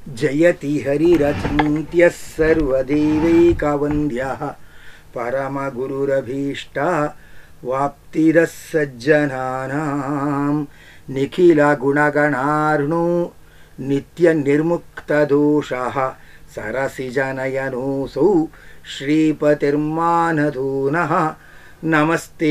जयति हरिरचिन्त्यः सर्वदेवैकवन्द्यः परमगुरुरभीष्टा वाप्तिदः सज्जनानां निखिलगुणगणार्णो नित्यनिर्मुक्तदोषः सरसिजनयनोऽसौ श्रीपतिर्मानधूनः नमस्ते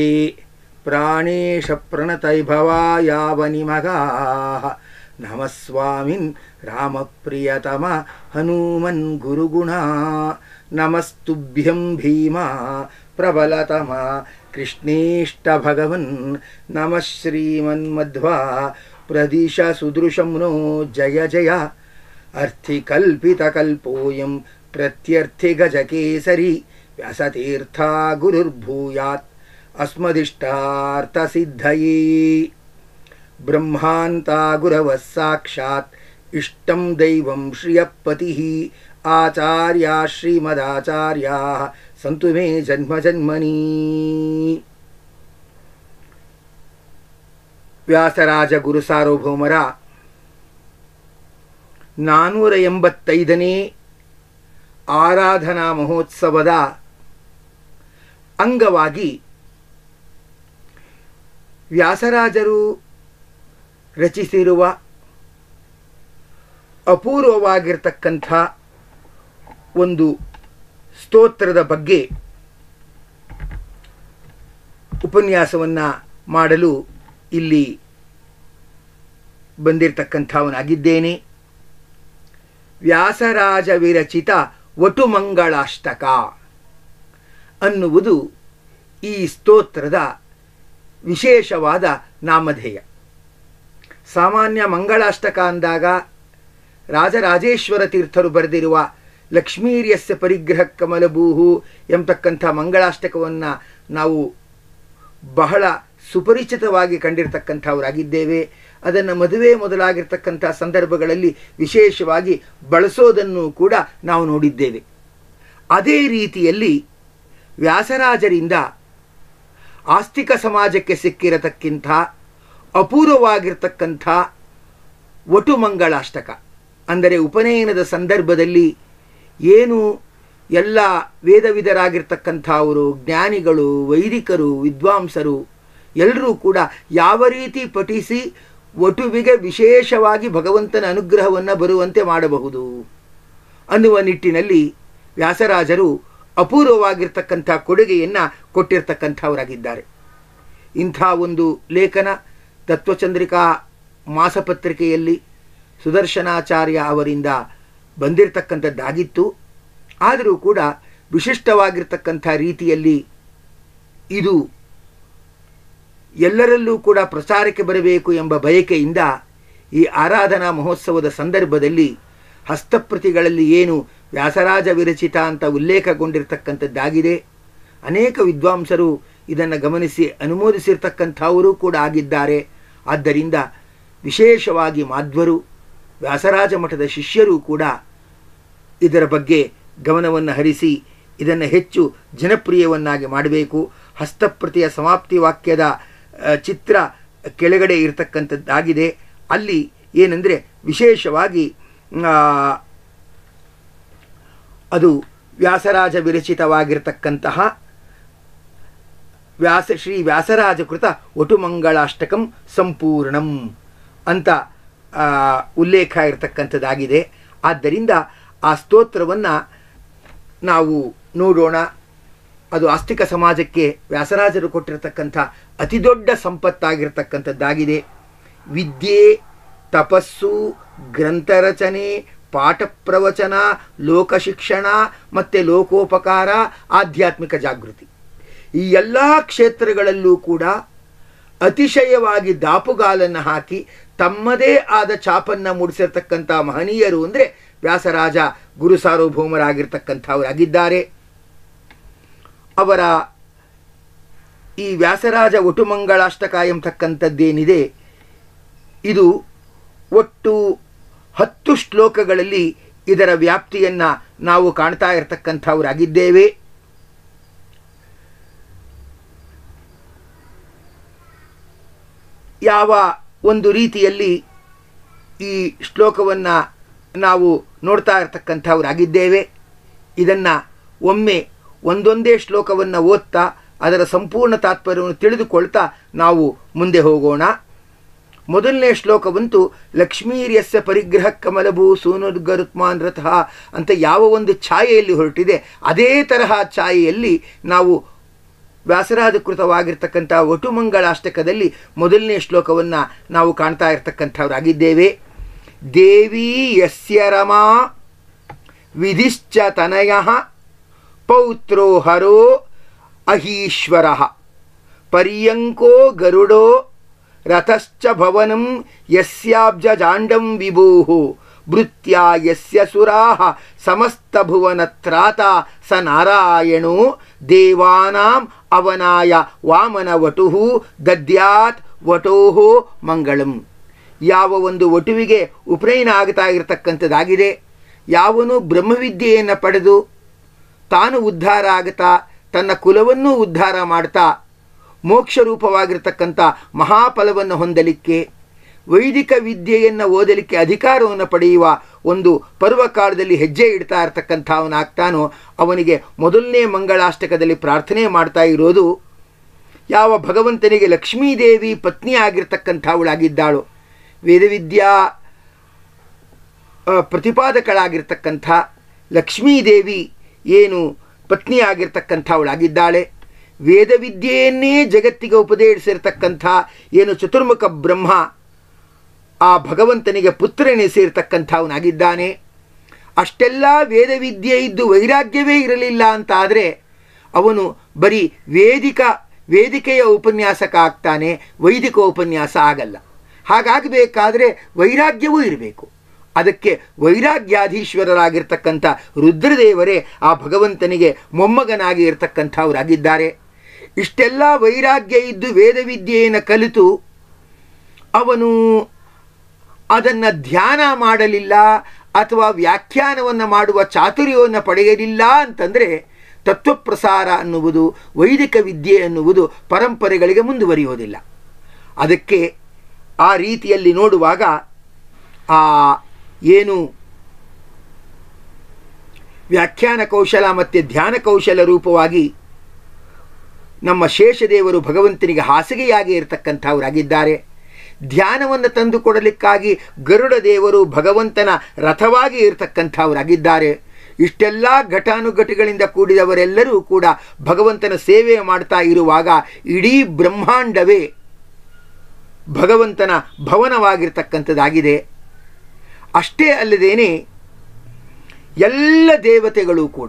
प्राणेशप्रणतैभवायावनिमगाः नमः स्वामिन् रामप्रियतम हनूमन् गुरुगुणा नमस्तुभ्यं भीमा प्रबलतम कृष्णेष्टभगवन् नमः श्रीमन्मध्वा प्रदिश सुदृशं नो जय जय अर्थिकल्पितकल्पोऽयं प्रत्यर्थिगजकेसरी व्यासतीर्था गुरुर्भूयात् अस्मदिष्टार्थसिद्धये ब्रह्मान्ता गुरवः साक्षात् इष्टं दैवं श्रियपतिः आचार्या श्रीमदाचार्याः सन्तु मे जन्मजन्मनी ವ್ಯಾಸರಾಜ ಗುರು ಸಾರ್ವಭೌಮರ ನಾನ್ನೂರ ಎಂಬತ್ತೈದನೇ ಆರಾಧನಾ ಮಹೋತ್ಸವದ ಅಂಗವಾಗಿ ವ್ಯಾಸರಾಜರು ರಚಿಸಿರುವ ಅಪೂರ್ವವಾಗಿರ್ತಕ್ಕಂಥ ಒಂದು ಸ್ತೋತ್ರದ ಬಗ್ಗೆ ಉಪನ್ಯಾಸವನ್ನು ಮಾಡಲು ಇಲ್ಲಿ ಬಂದಿರತಕ್ಕಂಥವನಾಗಿದ್ದೇನೆ ವ್ಯಾಸರಾಜ ವಿರಚಿತ ವಟುಮಂಗಳಾಷ್ಟಕ ಅನ್ನುವುದು ಈ ಸ್ತೋತ್ರದ ವಿಶೇಷವಾದ ನಾಮಧೇಯ ಸಾಮಾನ್ಯ ಮಂಗಳಾಷ್ಟಕ ಅಂದಾಗ ರಾಜರಾಜೇಶ್ವರ ತೀರ್ಥರು ಬರೆದಿರುವ ಲಕ್ಷ್ಮೀರ್ಯಸ್ಯ ಪರಿಗ್ರಹ ಕಮಲಭೂಹು ಎಂಬತಕ್ಕಂಥ ಮಂಗಳಾಷ್ಟಕವನ್ನು ನಾವು ಬಹಳ ಸುಪರಿಚಿತವಾಗಿ ಕಂಡಿರ್ತಕ್ಕಂಥವರಾಗಿದ್ದೇವೆ ಅದನ್ನು ಮದುವೆ ಮೊದಲಾಗಿರ್ತಕ್ಕಂಥ ಸಂದರ್ಭಗಳಲ್ಲಿ ವಿಶೇಷವಾಗಿ ಬಳಸೋದನ್ನು ಕೂಡ ನಾವು ನೋಡಿದ್ದೇವೆ ಅದೇ ರೀತಿಯಲ್ಲಿ ವ್ಯಾಸರಾಜರಿಂದ ಆಸ್ತಿಕ ಸಮಾಜಕ್ಕೆ ಸಿಕ್ಕಿರತಕ್ಕಿಂಥ ಅಪೂರ್ವವಾಗಿರ್ತಕ್ಕಂಥ ವಟುಮಂಗಳಾಷ್ಟಕ ಅಂದರೆ ಉಪನಯನದ ಸಂದರ್ಭದಲ್ಲಿ ಏನು ಎಲ್ಲ ವೇದವಿದರಾಗಿರ್ತಕ್ಕಂಥವರು ಜ್ಞಾನಿಗಳು ವೈದಿಕರು ವಿದ್ವಾಂಸರು ಎಲ್ಲರೂ ಕೂಡ ಯಾವ ರೀತಿ ಪಠಿಸಿ ವಟುವಿಗೆ ವಿಶೇಷವಾಗಿ ಭಗವಂತನ ಅನುಗ್ರಹವನ್ನು ಬರುವಂತೆ ಮಾಡಬಹುದು ಅನ್ನುವ ನಿಟ್ಟಿನಲ್ಲಿ ವ್ಯಾಸರಾಜರು ಅಪೂರ್ವವಾಗಿರ್ತಕ್ಕಂಥ ಕೊಡುಗೆಯನ್ನು ಕೊಟ್ಟಿರ್ತಕ್ಕಂಥವರಾಗಿದ್ದಾರೆ ಇಂಥ ಒಂದು ಲೇಖನ ತತ್ವಚಂದ್ರಿಕಾ ಮಾಸಪತ್ರಿಕೆಯಲ್ಲಿ ಸುದರ್ಶನಾಚಾರ್ಯ ಅವರಿಂದ ಬಂದಿರತಕ್ಕಂಥದ್ದಾಗಿತ್ತು ಆದರೂ ಕೂಡ ವಿಶಿಷ್ಟವಾಗಿರ್ತಕ್ಕಂಥ ರೀತಿಯಲ್ಲಿ ಇದು ಎಲ್ಲರಲ್ಲೂ ಕೂಡ ಪ್ರಚಾರಕ್ಕೆ ಬರಬೇಕು ಎಂಬ ಬಯಕೆಯಿಂದ ಈ ಆರಾಧನಾ ಮಹೋತ್ಸವದ ಸಂದರ್ಭದಲ್ಲಿ ಹಸ್ತಪ್ರತಿಗಳಲ್ಲಿ ಏನು ವ್ಯಾಸರಾಜ ವಿರಚಿತ ಅಂತ ಉಲ್ಲೇಖಗೊಂಡಿರ್ತಕ್ಕಂಥದ್ದಾಗಿದೆ ಅನೇಕ ವಿದ್ವಾಂಸರು ಇದನ್ನು ಗಮನಿಸಿ ಅನುಮೋದಿಸಿರ್ತಕ್ಕಂಥವರು ಕೂಡ ಆಗಿದ್ದಾರೆ ಆದ್ದರಿಂದ ವಿಶೇಷವಾಗಿ ಮಾಧ್ವರು ವ್ಯಾಸರಾಜ ಮಠದ ಶಿಷ್ಯರು ಕೂಡ ಇದರ ಬಗ್ಗೆ ಗಮನವನ್ನು ಹರಿಸಿ ಇದನ್ನು ಹೆಚ್ಚು ಜನಪ್ರಿಯವನ್ನಾಗಿ ಮಾಡಬೇಕು ಹಸ್ತಪ್ರತಿಯ ಸಮಾಪ್ತಿ ವಾಕ್ಯದ ಚಿತ್ರ ಕೆಳಗಡೆ ಇರತಕ್ಕಂಥದ್ದಾಗಿದೆ ಅಲ್ಲಿ ಏನೆಂದರೆ ವಿಶೇಷವಾಗಿ ಅದು ವ್ಯಾಸರಾಜ ವಿರಚಿತವಾಗಿರ್ತಕ್ಕಂತಹ ವ್ಯಾಸ ಶ್ರೀ ವ್ಯಾಸರಾಜಕೃತ ವಟುಮಂಗಳಾಷ್ಟಕಂ ಸಂಪೂರ್ಣಂ ಅಂತ ಉಲ್ಲೇಖ ಇರತಕ್ಕಂಥದ್ದಾಗಿದೆ ಆದ್ದರಿಂದ ಆ ಸ್ತೋತ್ರವನ್ನು ನಾವು ನೋಡೋಣ ಅದು ಆಸ್ತಿಕ ಸಮಾಜಕ್ಕೆ ವ್ಯಾಸರಾಜರು ಕೊಟ್ಟಿರತಕ್ಕಂಥ ಅತಿ ದೊಡ್ಡ ಸಂಪತ್ತಾಗಿರ್ತಕ್ಕಂಥದ್ದಾಗಿದೆ ವಿದ್ಯೆ ತಪಸ್ಸು ಗ್ರಂಥರಚನೆ ಪಾಠ ಪ್ರವಚನ ಲೋಕಶಿಕ್ಷಣ ಮತ್ತು ಲೋಕೋಪಕಾರ ಆಧ್ಯಾತ್ಮಿಕ ಜಾಗೃತಿ ಈ ಎಲ್ಲ ಕ್ಷೇತ್ರಗಳಲ್ಲೂ ಕೂಡ ಅತಿಶಯವಾಗಿ ದಾಪುಗಾಲನ್ನು ಹಾಕಿ ತಮ್ಮದೇ ಆದ ಛಾಪನ್ನು ಮೂಡಿಸಿರ್ತಕ್ಕಂಥ ಮಹನೀಯರು ಅಂದರೆ ವ್ಯಾಸರಾಜ ಗುರು ಸಾರ್ವಭೌಮರಾಗಿರ್ತಕ್ಕಂಥವರಾಗಿದ್ದಾರೆ ಅವರ ಈ ವ್ಯಾಸರಾಜ ಒಟುಮಂಗಳಾಷ್ಟಕ ಎಂಬತಕ್ಕಂಥದ್ದೇನಿದೆ ಇದು ಒಟ್ಟು ಹತ್ತು ಶ್ಲೋಕಗಳಲ್ಲಿ ಇದರ ವ್ಯಾಪ್ತಿಯನ್ನು ನಾವು ಕಾಣ್ತಾ ಇರತಕ್ಕಂಥವರಾಗಿದ್ದೇವೆ ಯಾವ ಒಂದು ರೀತಿಯಲ್ಲಿ ಈ ಶ್ಲೋಕವನ್ನು ನಾವು ನೋಡ್ತಾ ಇರತಕ್ಕಂಥವರಾಗಿದ್ದೇವೆ ಇದನ್ನು ಒಮ್ಮೆ ಒಂದೊಂದೇ ಶ್ಲೋಕವನ್ನು ಓದ್ತಾ ಅದರ ಸಂಪೂರ್ಣ ತಾತ್ಪರ್ಯವನ್ನು ತಿಳಿದುಕೊಳ್ತಾ ನಾವು ಮುಂದೆ ಹೋಗೋಣ ಮೊದಲನೇ ಶ್ಲೋಕವಂತೂ ಲಕ್ಷ್ಮೀರ್ಯಸ್ಯ ಪರಿಗ್ರಹ ಕಮಲಭೂ ಸೂನುರ್ಗರುತ್ಮಾನ್ ರಥಃ ಅಂತ ಯಾವ ಒಂದು ಛಾಯೆಯಲ್ಲಿ ಹೊರಟಿದೆ ಅದೇ ತರಹ ಛಾಯೆಯಲ್ಲಿ ನಾವು ವ್ಯಾಸರಾಜಕೃತವಾಗಿರ್ತಕ್ಕಂಥ ವಟುಮಂಗಳಾಷ್ಟಕದಲ್ಲಿ ಮೊದಲನೇ ಶ್ಲೋಕವನ್ನು ನಾವು ಕಾಣ್ತಾ ಇರ್ತಕ್ಕಂಥವರಾಗಿದ್ದೇವೆ ದೇವಿ ಯಸ್ಯ ರಮಾ ವಿಧಿಶ್ಚ ತನಯ ಪೌತ್ರೋ ಹರೋ ಅಹೀಶ್ವರ ಪರ್ಯಂಕೋ ಗರುಡೋ ರಥಶ್ಚ ಭವನಂ ಯಸ್ಯಾಬ್ಜಾಂಡಂ ವಿಭೂಃ ಭೃತ್ಯಾ ಯಸ್ಯ ಸುರಾಃ ಸಮಸ್ತಭುವನತ್ರಾತ ಸ ನಾರಾಯಣೋ ದೇವಾನಾಂ ಅವನಾಯ ವಾಮನ ವಟುಃ ದದ್ಯಾತ್ ವಟೋಃ ಮಂಗಳಂ ಯಾವ ಒಂದು ವಟುವಿಗೆ ಉಪನಯನ ಆಗ್ತಾ ಇರತಕ್ಕಂಥದ್ದಾಗಿದೆ ಯಾವನು ಬ್ರಹ್ಮವಿದ್ಯೆಯನ್ನು ಪಡೆದು ತಾನು ಉದ್ಧಾರ ಆಗ್ತಾ ತನ್ನ ಕುಲವನ್ನೂ ಉದ್ಧಾರ ಮಾಡ್ತಾ ಮೋಕ್ಷ ರೂಪವಾಗಿರ್ತಕ್ಕಂಥ ಮಹಾಫಲವನ್ನು ಹೊಂದಲಿಕ್ಕೆ ವೈದಿಕ ವಿದ್ಯೆಯನ್ನು ಓದಲಿಕ್ಕೆ ಅಧಿಕಾರವನ್ನು ಪಡೆಯುವ ಒಂದು ಪರ್ವಕಾಲದಲ್ಲಿ ಹೆಜ್ಜೆ ಇಡ್ತಾ ಇರ್ತಕ್ಕಂಥವನಾಗ್ತಾನೋ ಅವನಿಗೆ ಮೊದಲನೇ ಮಂಗಳಾಷ್ಟಕದಲ್ಲಿ ಪ್ರಾರ್ಥನೆ ಮಾಡ್ತಾ ಇರೋದು ಯಾವ ಭಗವಂತನಿಗೆ ಲಕ್ಷ್ಮೀದೇವಿ ಪತ್ನಿ ಆಗಿರ್ತಕ್ಕಂಥವಳಾಗಿದ್ದಾಳು ವೇದವಿದ್ಯಾ ಪ್ರತಿಪಾದಕಳಾಗಿರ್ತಕ್ಕಂಥ ಲಕ್ಷ್ಮೀದೇವಿ ಏನು ಪತ್ನಿ ಆಗಿರ್ತಕ್ಕಂಥವಳಾಗಿದ್ದಾಳೆ ವೇದವಿದ್ಯೆಯನ್ನೇ ಜಗತ್ತಿಗೆ ಉಪದೇಶಿಸಿರ್ತಕ್ಕಂಥ ಏನು ಚತುರ್ಮುಖ ಬ್ರಹ್ಮ ಆ ಭಗವಂತನಿಗೆ ಪುತ್ರನೆನಿಸಿರ್ತಕ್ಕಂಥವನಾಗಿದ್ದಾನೆ ಅಷ್ಟೆಲ್ಲ ವೇದವಿದ್ಯೆ ಇದ್ದು ವೈರಾಗ್ಯವೇ ಇರಲಿಲ್ಲ ಅಂತ ಆದರೆ ಅವನು ಬರೀ ವೇದಿಕ ವೇದಿಕೆಯ ಉಪನ್ಯಾಸಕ ಆಗ್ತಾನೆ ವೈದಿಕ ಉಪನ್ಯಾಸ ಆಗಲ್ಲ ಹಾಗಾಗಬೇಕಾದ್ರೆ ವೈರಾಗ್ಯವೂ ಇರಬೇಕು ಅದಕ್ಕೆ ವೈರಾಗ್ಯಾಧೀಶ್ವರರಾಗಿರ್ತಕ್ಕಂಥ ರುದ್ರದೇವರೇ ಆ ಭಗವಂತನಿಗೆ ಮೊಮ್ಮಗನಾಗಿ ಇರತಕ್ಕಂಥವರಾಗಿದ್ದಾರೆ ಇಷ್ಟೆಲ್ಲ ವೈರಾಗ್ಯ ಇದ್ದು ವೇದವಿದ್ಯೆಯನ್ನು ಕಲಿತು ಅವನು ಅದನ್ನು ಧ್ಯಾನ ಮಾಡಲಿಲ್ಲ ಅಥವಾ ವ್ಯಾಖ್ಯಾನವನ್ನು ಮಾಡುವ ಚಾತುರ್ಯವನ್ನು ಪಡೆಯಲಿಲ್ಲ ಅಂತಂದರೆ ತತ್ವಪ್ರಸಾರ ಅನ್ನುವುದು ವೈದಿಕ ವಿದ್ಯೆ ಅನ್ನುವುದು ಪರಂಪರೆಗಳಿಗೆ ಮುಂದುವರಿಯೋದಿಲ್ಲ ಅದಕ್ಕೆ ಆ ರೀತಿಯಲ್ಲಿ ನೋಡುವಾಗ ಆ ಏನು ವ್ಯಾಖ್ಯಾನ ಕೌಶಲ ಮತ್ತು ಧ್ಯಾನ ಕೌಶಲ ರೂಪವಾಗಿ ನಮ್ಮ ಶೇಷದೇವರು ಭಗವಂತನಿಗೆ ಹಾಸಿಗೆಯಾಗಿ ಇರತಕ್ಕಂಥವರಾಗಿದ್ದಾರೆ ಧ್ಯಾನವನ್ನು ತಂದುಕೊಡಲಿಕ್ಕಾಗಿ ಗರುಡ ದೇವರು ಭಗವಂತನ ರಥವಾಗಿ ಇರತಕ್ಕಂಥವರಾಗಿದ್ದಾರೆ ಇಷ್ಟೆಲ್ಲ ಘಟಾನುಘಟಿಗಳಿಂದ ಕೂಡಿದವರೆಲ್ಲರೂ ಕೂಡ ಭಗವಂತನ ಸೇವೆ ಮಾಡ್ತಾ ಇರುವಾಗ ಇಡೀ ಬ್ರಹ್ಮಾಂಡವೇ ಭಗವಂತನ ಭವನವಾಗಿರ್ತಕ್ಕಂಥದ್ದಾಗಿದೆ ಅಷ್ಟೇ ಅಲ್ಲದೇನೆ ಎಲ್ಲ ದೇವತೆಗಳು ಕೂಡ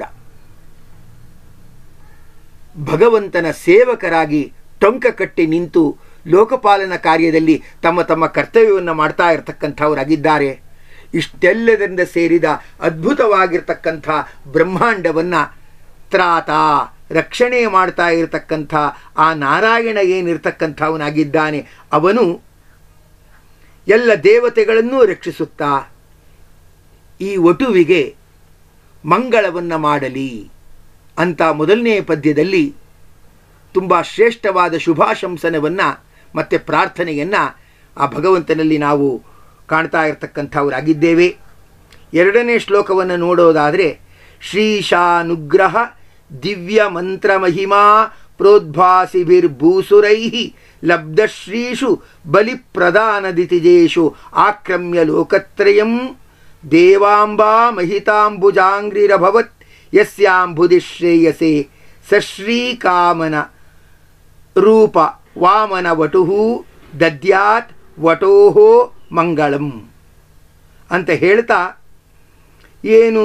ಭಗವಂತನ ಸೇವಕರಾಗಿ ಟೊಂಕ ಕಟ್ಟಿ ನಿಂತು ಲೋಕಪಾಲನ ಕಾರ್ಯದಲ್ಲಿ ತಮ್ಮ ತಮ್ಮ ಕರ್ತವ್ಯವನ್ನು ಮಾಡ್ತಾ ಇರತಕ್ಕಂಥವರಾಗಿದ್ದಾರೆ ಇಷ್ಟೆಲ್ಲದರಿಂದ ಸೇರಿದ ಅದ್ಭುತವಾಗಿರ್ತಕ್ಕಂಥ ಬ್ರಹ್ಮಾಂಡವನ್ನು ತ್ರಾತ ರಕ್ಷಣೆ ಮಾಡ್ತಾ ಇರತಕ್ಕಂಥ ಆ ನಾರಾಯಣ ಏನಿರ್ತಕ್ಕಂಥವನಾಗಿದ್ದಾನೆ ಅವನು ಎಲ್ಲ ದೇವತೆಗಳನ್ನೂ ರಕ್ಷಿಸುತ್ತಾ ಈ ವಟುವಿಗೆ ಮಂಗಳವನ್ನು ಮಾಡಲಿ ಅಂತ ಮೊದಲನೇ ಪದ್ಯದಲ್ಲಿ ತುಂಬ ಶ್ರೇಷ್ಠವಾದ ಶುಭಾಶಂಸನವನ್ನು ಮತ್ತು ಪ್ರಾರ್ಥನೆಯನ್ನು ಆ ಭಗವಂತನಲ್ಲಿ ನಾವು ಕಾಣ್ತಾ ಇರತಕ್ಕಂಥವರಾಗಿದ್ದೇವೆ ಎರಡನೇ ಶ್ಲೋಕವನ್ನು ನೋಡೋದಾದರೆ ಶ್ರೀಶಾನುಗ್ರಹ ದಿವ್ಯ ಮಂತ್ರ ಮಹಿಮಾ ಪ್ರೋದ್ಭಾಸಿಭಿರ್ಭೂಸುರೈ ಲಬ್ಧಶ್ರೀಷು ಬಲಿಪ್ರದಾನದಿತಿಜೇಷು ಆಕ್ರಮ್ಯ ಲೋಕತ್ರಯಂ ದೇವಾಂಬಾ ಮಹಿತಾಂಬುಜಾಂಗ್ರಿರಭವತ್ ಯಸ್ಯಾಂಬುಧಿ ಶ್ರೇಯಸೆ ಸಶ್ರೀಕಾಮನ ರೂಪ ವಾಮನ ವಟು ದದ್ಯಾತ್ ವಟೋಹೋ ಮಂಗಳಂ ಅಂತ ಹೇಳ್ತಾ ಏನು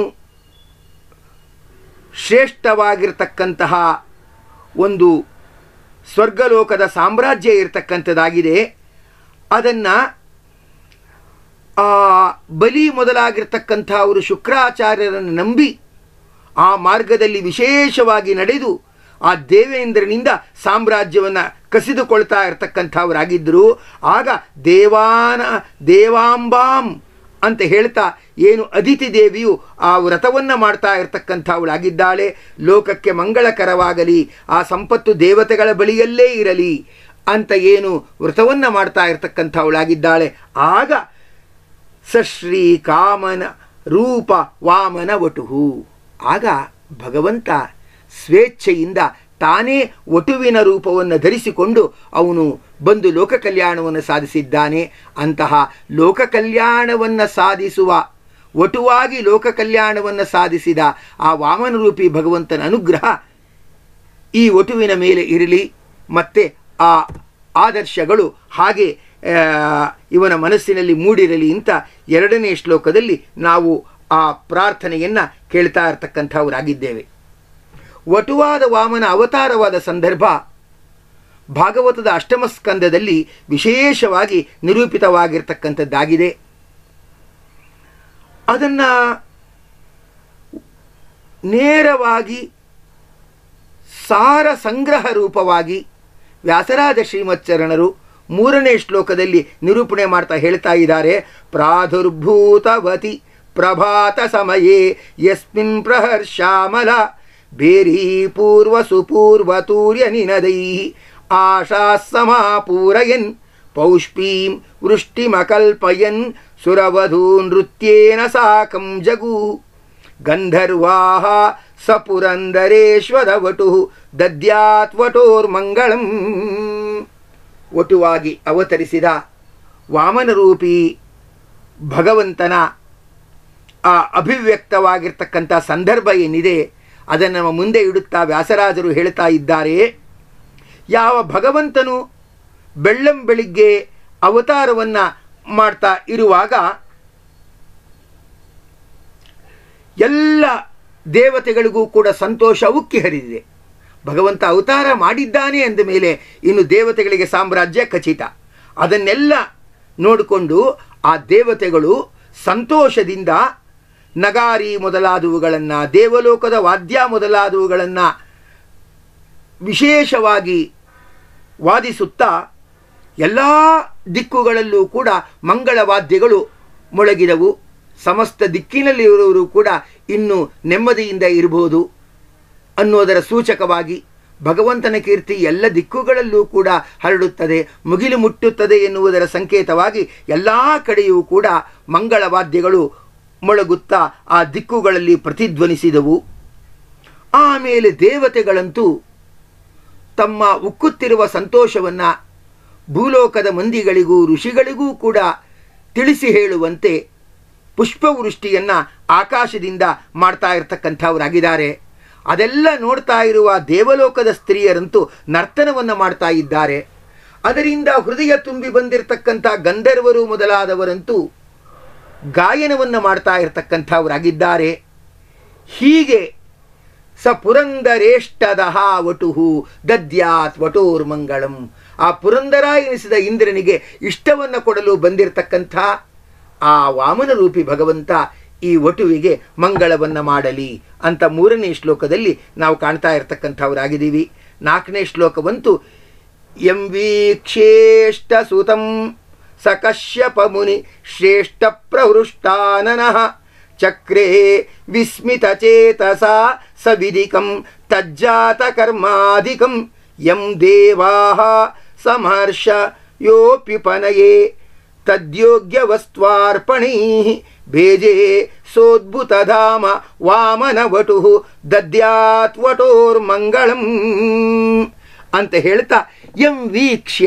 ಶ್ರೇಷ್ಠವಾಗಿರ್ತಕ್ಕಂತಹ ಒಂದು ಸ್ವರ್ಗಲೋಕದ ಸಾಮ್ರಾಜ್ಯ ಇರತಕ್ಕಂಥದ್ದಾಗಿದೆ ಅದನ್ನು ಬಲಿ ಮೊದಲಾಗಿರ್ತಕ್ಕಂಥ ಅವರು ಶುಕ್ರಾಚಾರ್ಯರನ್ನು ನಂಬಿ ಆ ಮಾರ್ಗದಲ್ಲಿ ವಿಶೇಷವಾಗಿ ನಡೆದು ಆ ದೇವೇಂದ್ರನಿಂದ ಸಾಮ್ರಾಜ್ಯವನ್ನು ಕಸಿದುಕೊಳ್ತಾ ಇರತಕ್ಕಂಥವರಾಗಿದ್ದರು ಆಗ ದೇವಾನ ದೇವಾಂಬಾಂ ಅಂತ ಹೇಳ್ತಾ ಏನು ಅದಿತಿ ದೇವಿಯು ಆ ವ್ರತವನ್ನು ಮಾಡ್ತಾ ಇರತಕ್ಕಂಥವಳಾಗಿದ್ದಾಳೆ ಲೋಕಕ್ಕೆ ಮಂಗಳಕರವಾಗಲಿ ಆ ಸಂಪತ್ತು ದೇವತೆಗಳ ಬಳಿಯಲ್ಲೇ ಇರಲಿ ಅಂತ ಏನು ವ್ರತವನ್ನು ಮಾಡ್ತಾ ಇರತಕ್ಕಂಥವಳಾಗಿದ್ದಾಳೆ ಆಗ ಸಶ್ರೀ ಕಾಮನ ರೂಪ ವಾಮನ ವಟುಹು ಆಗ ಭಗವಂತ ಸ್ವೇಚ್ಛೆಯಿಂದ ತಾನೇ ವಟುವಿನ ರೂಪವನ್ನು ಧರಿಸಿಕೊಂಡು ಅವನು ಬಂದು ಲೋಕ ಕಲ್ಯಾಣವನ್ನು ಸಾಧಿಸಿದ್ದಾನೆ ಅಂತಹ ಲೋಕ ಕಲ್ಯಾಣವನ್ನು ಸಾಧಿಸುವ ವಟುವಾಗಿ ಲೋಕ ಕಲ್ಯಾಣವನ್ನು ಸಾಧಿಸಿದ ಆ ವಾಮನರೂಪಿ ಭಗವಂತನ ಅನುಗ್ರಹ ಈ ವಟುವಿನ ಮೇಲೆ ಇರಲಿ ಮತ್ತೆ ಆ ಆದರ್ಶಗಳು ಹಾಗೆ ಆ, ಇವನ ಮನಸ್ಸಿನಲ್ಲಿ ಮೂಡಿರಲಿ ಅಂತ ಎರಡನೇ ಶ್ಲೋಕದಲ್ಲಿ ನಾವು ಆ ಪ್ರಾರ್ಥನೆಯನ್ನು ಕೇಳ್ತಾ ಇರತಕ್ಕಂಥವರಾಗಿದ್ದೇವೆ ವಟುವಾದ ವಾಮನ ಅವತಾರವಾದ ಸಂದರ್ಭ ಭಾಗವತದ ಅಷ್ಟಮ ಸ್ಕಂದದಲ್ಲಿ ವಿಶೇಷವಾಗಿ ನಿರೂಪಿತವಾಗಿರ್ತಕ್ಕಂಥದ್ದಾಗಿದೆ ಅದನ್ನು ನೇರವಾಗಿ ಸಾರ ಸಂಗ್ರಹ ರೂಪವಾಗಿ ವ್ಯಾಸರಾಜ ಶ್ರೀಮಚ್ಚರಣರು ಮೂರನೇ ಶ್ಲೋಕದಲ್ಲಿ ನಿರೂಪಣೆ ಮಾಡ್ತಾ ಹೇಳ್ತಾ ಇದ್ದಾರೆ ಪ್ರಾದುರ್ಭೂತವತಿ ಪ್ರಭಾತ ಸಮಯೇ ಯಸ್ಮಿನ್ ಪ್ರಹರ್ಷಾಮಲ ಬೇರೀ ಪೂರ್ವ ಸುಪೂರ್ವ ತೂರ್ಯ ನಿನದೈ ಆಶಾ ಸಮಾಪೂರಯನ್ ಪೌಷ್ಪೀಂ ವೃಷ್ಟಿಮಕಲ್ಪಯನ್ ಸುರವಧೂ ನೃತ್ಯೇನ ಸಾಕಂ ಜಗು ಗಂಧರ್ವಾಹ ಸಪುರಂದರೇಶ್ವರ ವಟು ದದ್ಯಾತ್ ವಟೋರ್ಮಂಗಳಂ ವಟುವಾಗಿ ಅವತರಿಸಿದ ವಾಮನರೂಪಿ ಭಗವಂತನ ಆ ಅಭಿವ್ಯಕ್ತವಾಗಿರ್ತಕ್ಕಂಥ ಸಂದರ್ಭ ಏನಿದೆ ಅದನ್ನು ನಮ್ಮ ಮುಂದೆ ಇಡುತ್ತಾ ವ್ಯಾಸರಾಜರು ಹೇಳ್ತಾ ಇದ್ದಾರೆ ಯಾವ ಭಗವಂತನು ಬೆಳ್ಳಂ ಬೆಳಿಗ್ಗೆ ಅವತಾರವನ್ನು ಮಾಡ್ತಾ ಇರುವಾಗ ಎಲ್ಲ ದೇವತೆಗಳಿಗೂ ಕೂಡ ಸಂತೋಷ ಉಕ್ಕಿ ಹರಿದಿದೆ ಭಗವಂತ ಅವತಾರ ಮಾಡಿದ್ದಾನೆ ಅಂದ ಮೇಲೆ ಇನ್ನು ದೇವತೆಗಳಿಗೆ ಸಾಮ್ರಾಜ್ಯ ಖಚಿತ ಅದನ್ನೆಲ್ಲ ನೋಡಿಕೊಂಡು ಆ ದೇವತೆಗಳು ಸಂತೋಷದಿಂದ ನಗಾರಿ ಮೊದಲಾದವುಗಳನ್ನು ದೇವಲೋಕದ ವಾದ್ಯ ಮೊದಲಾದವುಗಳನ್ನು ವಿಶೇಷವಾಗಿ ವಾದಿಸುತ್ತಾ ಎಲ್ಲ ದಿಕ್ಕುಗಳಲ್ಲೂ ಕೂಡ ಮಂಗಳವಾದ್ಯಗಳು ಮೊಳಗಿದವು ಸಮಸ್ತ ದಿಕ್ಕಿನಲ್ಲಿರುವವರು ಕೂಡ ಇನ್ನು ನೆಮ್ಮದಿಯಿಂದ ಇರಬಹುದು ಅನ್ನೋದರ ಸೂಚಕವಾಗಿ ಭಗವಂತನ ಕೀರ್ತಿ ಎಲ್ಲ ದಿಕ್ಕುಗಳಲ್ಲೂ ಕೂಡ ಹರಡುತ್ತದೆ ಮುಗಿಲು ಮುಟ್ಟುತ್ತದೆ ಎನ್ನುವುದರ ಸಂಕೇತವಾಗಿ ಎಲ್ಲ ಕಡೆಯೂ ಕೂಡ ಮಂಗಳವಾದ್ಯಗಳು ಮೊಳಗುತ್ತಾ ಆ ದಿಕ್ಕುಗಳಲ್ಲಿ ಪ್ರತಿಧ್ವನಿಸಿದವು ಆಮೇಲೆ ದೇವತೆಗಳಂತೂ ತಮ್ಮ ಉಕ್ಕುತ್ತಿರುವ ಸಂತೋಷವನ್ನು ಭೂಲೋಕದ ಮಂದಿಗಳಿಗೂ ಋಷಿಗಳಿಗೂ ಕೂಡ ತಿಳಿಸಿ ಹೇಳುವಂತೆ ಪುಷ್ಪವೃಷ್ಟಿಯನ್ನು ಆಕಾಶದಿಂದ ಮಾಡ್ತಾ ಇರತಕ್ಕಂಥವರಾಗಿದ್ದಾರೆ ಅದೆಲ್ಲ ನೋಡ್ತಾ ಇರುವ ದೇವಲೋಕದ ಸ್ತ್ರೀಯರಂತೂ ನರ್ತನವನ್ನು ಮಾಡ್ತಾ ಇದ್ದಾರೆ ಅದರಿಂದ ಹೃದಯ ತುಂಬಿ ಬಂದಿರತಕ್ಕಂಥ ಗಂಧರ್ವರು ಮೊದಲಾದವರಂತೂ ಗಾಯನವನ್ನು ಮಾಡ್ತಾ ಇರತಕ್ಕಂಥವರಾಗಿದ್ದಾರೆ ಹೀಗೆ ಸ ಪುರಂದರೇಷ್ಟದಹ ವಟುಹು ದದ್ಯಾತ್ ವಟೋರ್ಮಂಗಳಂ ಆ ಪುರಂದರ ಎನಿಸಿದ ಇಂದ್ರನಿಗೆ ಇಷ್ಟವನ್ನು ಕೊಡಲು ಬಂದಿರತಕ್ಕಂಥ ಆ ವಾಮನ ರೂಪಿ ಭಗವಂತ ಈ ವಟುವಿಗೆ ಮಂಗಳವನ್ನು ಮಾಡಲಿ ಅಂತ ಮೂರನೇ ಶ್ಲೋಕದಲ್ಲಿ ನಾವು ಕಾಣ್ತಾ ಇರತಕ್ಕಂಥವರಾಗಿದ್ದೀವಿ ನಾಲ್ಕನೇ ಶ್ಲೋಕವಂತೂ ಎಂ ವೀಕ್ಷೇಷ್ಟ ಸುತಂ ಸಕಶ್ಯಪ ಮುನಿ ಶ್ರೇಷ್ಠ ಪ್ರವೃಷ್ಟಾನನಃ ಚಕ್ರೇ ವಿಸ್ಮಿತ ಚೇತಸ ಸವಿದಿಕಂ ತಜ್ಜಾತ ಕರ್ಮಾಧಿಕಂ ಯಂ ದೇವಾಹ ಸಮಹರ್ಷ ಯೋಪಿಪನಯೇ ತದ್ಯೋಗ್ಯವಸ್ತ್ವಾರ್ಪಣೈ ಭೇಜೆ ಸೋದ್ಭುತಧಾಮ ವಾಮನವಟು ದದ್ಯಾತ್ ವಟೋರ್ಮಂಗಳಂ ಅಂತ ಹೇಳ್ತಾ ಎಂ ವೀಕ್ಷ್ಯ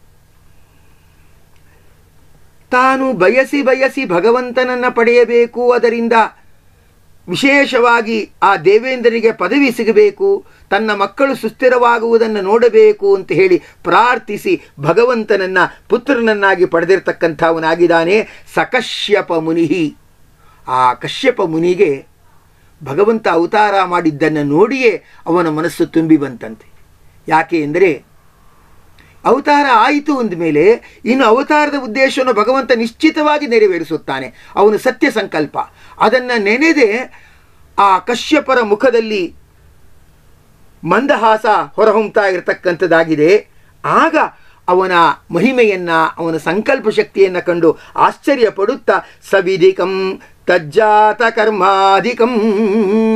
ತಾನು ಬಯಸಿ ಬಯಸಿ ಭಗವಂತನನ್ನು ಪಡೆಯಬೇಕು ಅದರಿಂದ ವಿಶೇಷವಾಗಿ ಆ ದೇವೇಂದ್ರನಿಗೆ ಪದವಿ ಸಿಗಬೇಕು ತನ್ನ ಮಕ್ಕಳು ಸುಸ್ಥಿರವಾಗುವುದನ್ನು ನೋಡಬೇಕು ಅಂತ ಹೇಳಿ ಪ್ರಾರ್ಥಿಸಿ ಭಗವಂತನನ್ನ ಪುತ್ರನನ್ನಾಗಿ ಪಡೆದಿರ್ತಕ್ಕಂಥವನಾಗಿದ್ದಾನೆ ಸಕಶ್ಯಪ ಮುನಿಹಿ ಆ ಕಶ್ಯಪ ಮುನಿಗೆ ಭಗವಂತ ಅವತಾರ ಮಾಡಿದ್ದನ್ನು ನೋಡಿಯೇ ಅವನ ಮನಸ್ಸು ತುಂಬಿ ಬಂತಂತೆ ಯಾಕೆ ಎಂದರೆ ಅವತಾರ ಆಯಿತು ಅಂದಮೇಲೆ ಇನ್ನು ಅವತಾರದ ಉದ್ದೇಶವನ್ನು ಭಗವಂತ ನಿಶ್ಚಿತವಾಗಿ ನೆರವೇರಿಸುತ್ತಾನೆ ಅವನು ಸತ್ಯ ಸಂಕಲ್ಪ ಅದನ್ನು ನೆನೆದೇ ಆ ಕಶ್ಯಪರ ಮುಖದಲ್ಲಿ ಮಂದಹಾಸ ಹೊರಹೊಮ್ತಾ ಇರತಕ್ಕಂಥದ್ದಾಗಿದೆ ಆಗ ಅವನ ಮಹಿಮೆಯನ್ನ ಅವನ ಸಂಕಲ್ಪ ಶಕ್ತಿಯನ್ನು ಕಂಡು ಆಶ್ಚರ್ಯ ಪಡುತ್ತಾ ಸವಿಧಿಕಂ ತಜ್ಜಾತ ಕರ್ಮಾಧಿಕಂ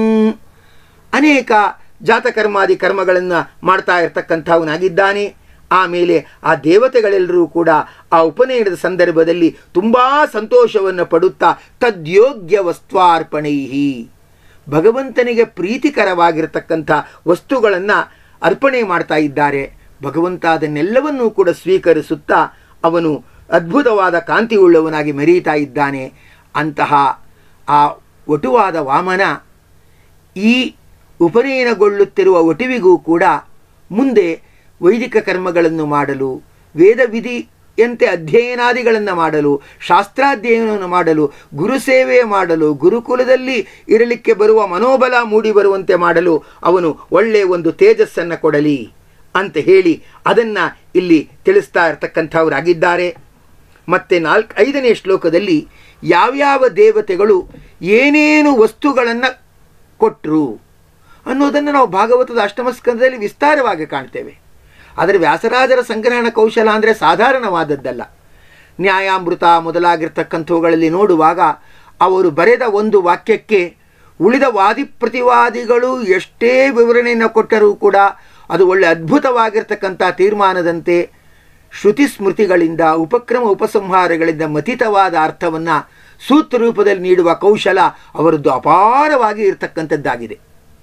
ಅನೇಕ ಜಾತಕರ್ಮಾದಿ ಕರ್ಮಗಳನ್ನು ಮಾಡ್ತಾ ಇರತಕ್ಕಂಥವನಾಗಿದ್ದಾನೆ ಆಮೇಲೆ ಆ ದೇವತೆಗಳೆಲ್ಲರೂ ಕೂಡ ಆ ಉಪನಯನದ ಸಂದರ್ಭದಲ್ಲಿ ತುಂಬ ಸಂತೋಷವನ್ನು ಪಡುತ್ತಾ ತದ್ಯೋಗ್ಯ ವಸ್ತ್ವಾರ್ಪಣೈಹಿ ಭಗವಂತನಿಗೆ ಪ್ರೀತಿಕರವಾಗಿರತಕ್ಕಂಥ ವಸ್ತುಗಳನ್ನು ಅರ್ಪಣೆ ಮಾಡ್ತಾ ಇದ್ದಾರೆ ಭಗವಂತ ಅದನ್ನೆಲ್ಲವನ್ನೂ ಕೂಡ ಸ್ವೀಕರಿಸುತ್ತಾ ಅವನು ಅದ್ಭುತವಾದ ಕಾಂತಿಯುಳ್ಳವನಾಗಿ ಮೆರೀತಾ ಇದ್ದಾನೆ ಅಂತಹ ಆ ವಟುವಾದ ವಾಮನ ಈ ಉಪನಯನಗೊಳ್ಳುತ್ತಿರುವ ಒಟುವಿಗೂ ಕೂಡ ಮುಂದೆ ವೈದಿಕ ಕರ್ಮಗಳನ್ನು ಮಾಡಲು ವೇದ ವಿಧಿಯಂತೆ ಅಧ್ಯಯನಾದಿಗಳನ್ನು ಮಾಡಲು ಶಾಸ್ತ್ರಾಧ್ಯಯನವನ್ನು ಮಾಡಲು ಗುರುಸೇವೆ ಮಾಡಲು ಗುರುಕುಲದಲ್ಲಿ ಇರಲಿಕ್ಕೆ ಬರುವ ಮನೋಬಲ ಮೂಡಿ ಬರುವಂತೆ ಮಾಡಲು ಅವನು ಒಳ್ಳೆಯ ಒಂದು ತೇಜಸ್ಸನ್ನು ಕೊಡಲಿ ಅಂತ ಹೇಳಿ ಅದನ್ನು ಇಲ್ಲಿ ತಿಳಿಸ್ತಾ ಇರ್ತಕ್ಕಂಥವರಾಗಿದ್ದಾರೆ ಮತ್ತು ನಾಲ್ಕು ಐದನೇ ಶ್ಲೋಕದಲ್ಲಿ ಯಾವ್ಯಾವ ದೇವತೆಗಳು ಏನೇನು ವಸ್ತುಗಳನ್ನು ಕೊಟ್ಟರು ಅನ್ನೋದನ್ನು ನಾವು ಭಾಗವತದ ಅಷ್ಟಮ ಸ್ಕಂದದಲ್ಲಿ ವಿಸ್ತಾರವಾಗಿ ಕಾಣ್ತೇವೆ ಆದರೆ ವ್ಯಾಸರಾಜರ ಸಂಗ್ರಹಣ ಕೌಶಲ ಅಂದರೆ ಸಾಧಾರಣವಾದದ್ದಲ್ಲ ನ್ಯಾಯಾಮೃತ ಮೊದಲಾಗಿರ್ತಕ್ಕಂಥವುಗಳಲ್ಲಿ ನೋಡುವಾಗ ಅವರು ಬರೆದ ಒಂದು ವಾಕ್ಯಕ್ಕೆ ಉಳಿದ ವಾದಿ ಪ್ರತಿವಾದಿಗಳು ಎಷ್ಟೇ ವಿವರಣೆಯನ್ನು ಕೊಟ್ಟರೂ ಕೂಡ ಅದು ಒಳ್ಳೆ ಅದ್ಭುತವಾಗಿರ್ತಕ್ಕಂಥ ತೀರ್ಮಾನದಂತೆ ಶ್ರುತಿ ಸ್ಮೃತಿಗಳಿಂದ ಉಪಕ್ರಮ ಉಪಸಂಹಾರಗಳಿಂದ ಮಥಿತವಾದ ಅರ್ಥವನ್ನು ಸೂತ್ರ ರೂಪದಲ್ಲಿ ನೀಡುವ ಕೌಶಲ ಅವರದ್ದು ಅಪಾರವಾಗಿ ಇರತಕ್ಕಂಥದ್ದಾಗಿದೆ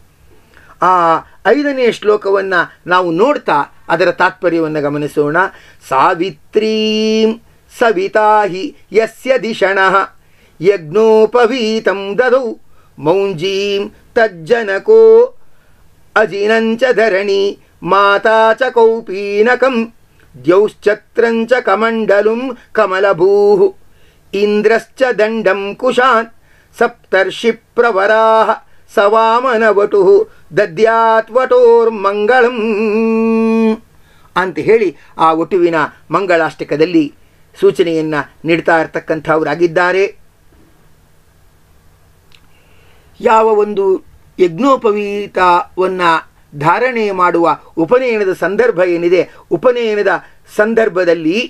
ಆ ಐದನೇ ಶ್ಲೋಕವನ್ನು ನಾವು ನೋಡ್ತಾ ಅದರ ತಾತ್ಪರ್ಯವನ್ನು ಗಮನಿಸೋಣ ಸಾವಿತ್ರೀಂ ಸವಿತಾಹಿ ಯಸ್ಯ ದಿಶಣಃ ಯಜ್ಞೋಪವೀತಂ ದದೌ ಮೌಂಜೀಂ ತಜ್ಜನಕೋ ಅಜಿನಂಚ ಧರಣಿ ಮಾತಾ ಚ ಕೌಪೀನಕಂ ದ್ಯೌಶ್ಚತ್ರಂಚ ಕಮಂಡಲುಂ ಕಮಲಭೂಃ ಇಂದ್ರಶ್ಚ ದಂಡಂ ಕುಶಾನ್ ಸಪ್ತರ್ಷಿ ಪ್ರವರಾಹ ಸವಾಮನವಟು ದದ್ಯಾತ್ ವಟೋರ್ಮಂಗಳಂ ಅಂತ ಹೇಳಿ ಆ ವಟುವಿನ ಮಂಗಳಾಷ್ಟಕದಲ್ಲಿ ಸೂಚನೆಯನ್ನು ನೀಡ್ತಾ ಇರ್ತಕ್ಕಂಥವರಾಗಿದ್ದಾರೆ ಯಾವ ಒಂದು ಯಜ್ಞೋಪವೀತವನ್ನು ಧಾರಣೆ ಮಾಡುವ ಉಪನಯನದ ಸಂದರ್ಭ ಏನಿದೆ ಉಪನಯನದ ಸಂದರ್ಭದಲ್ಲಿ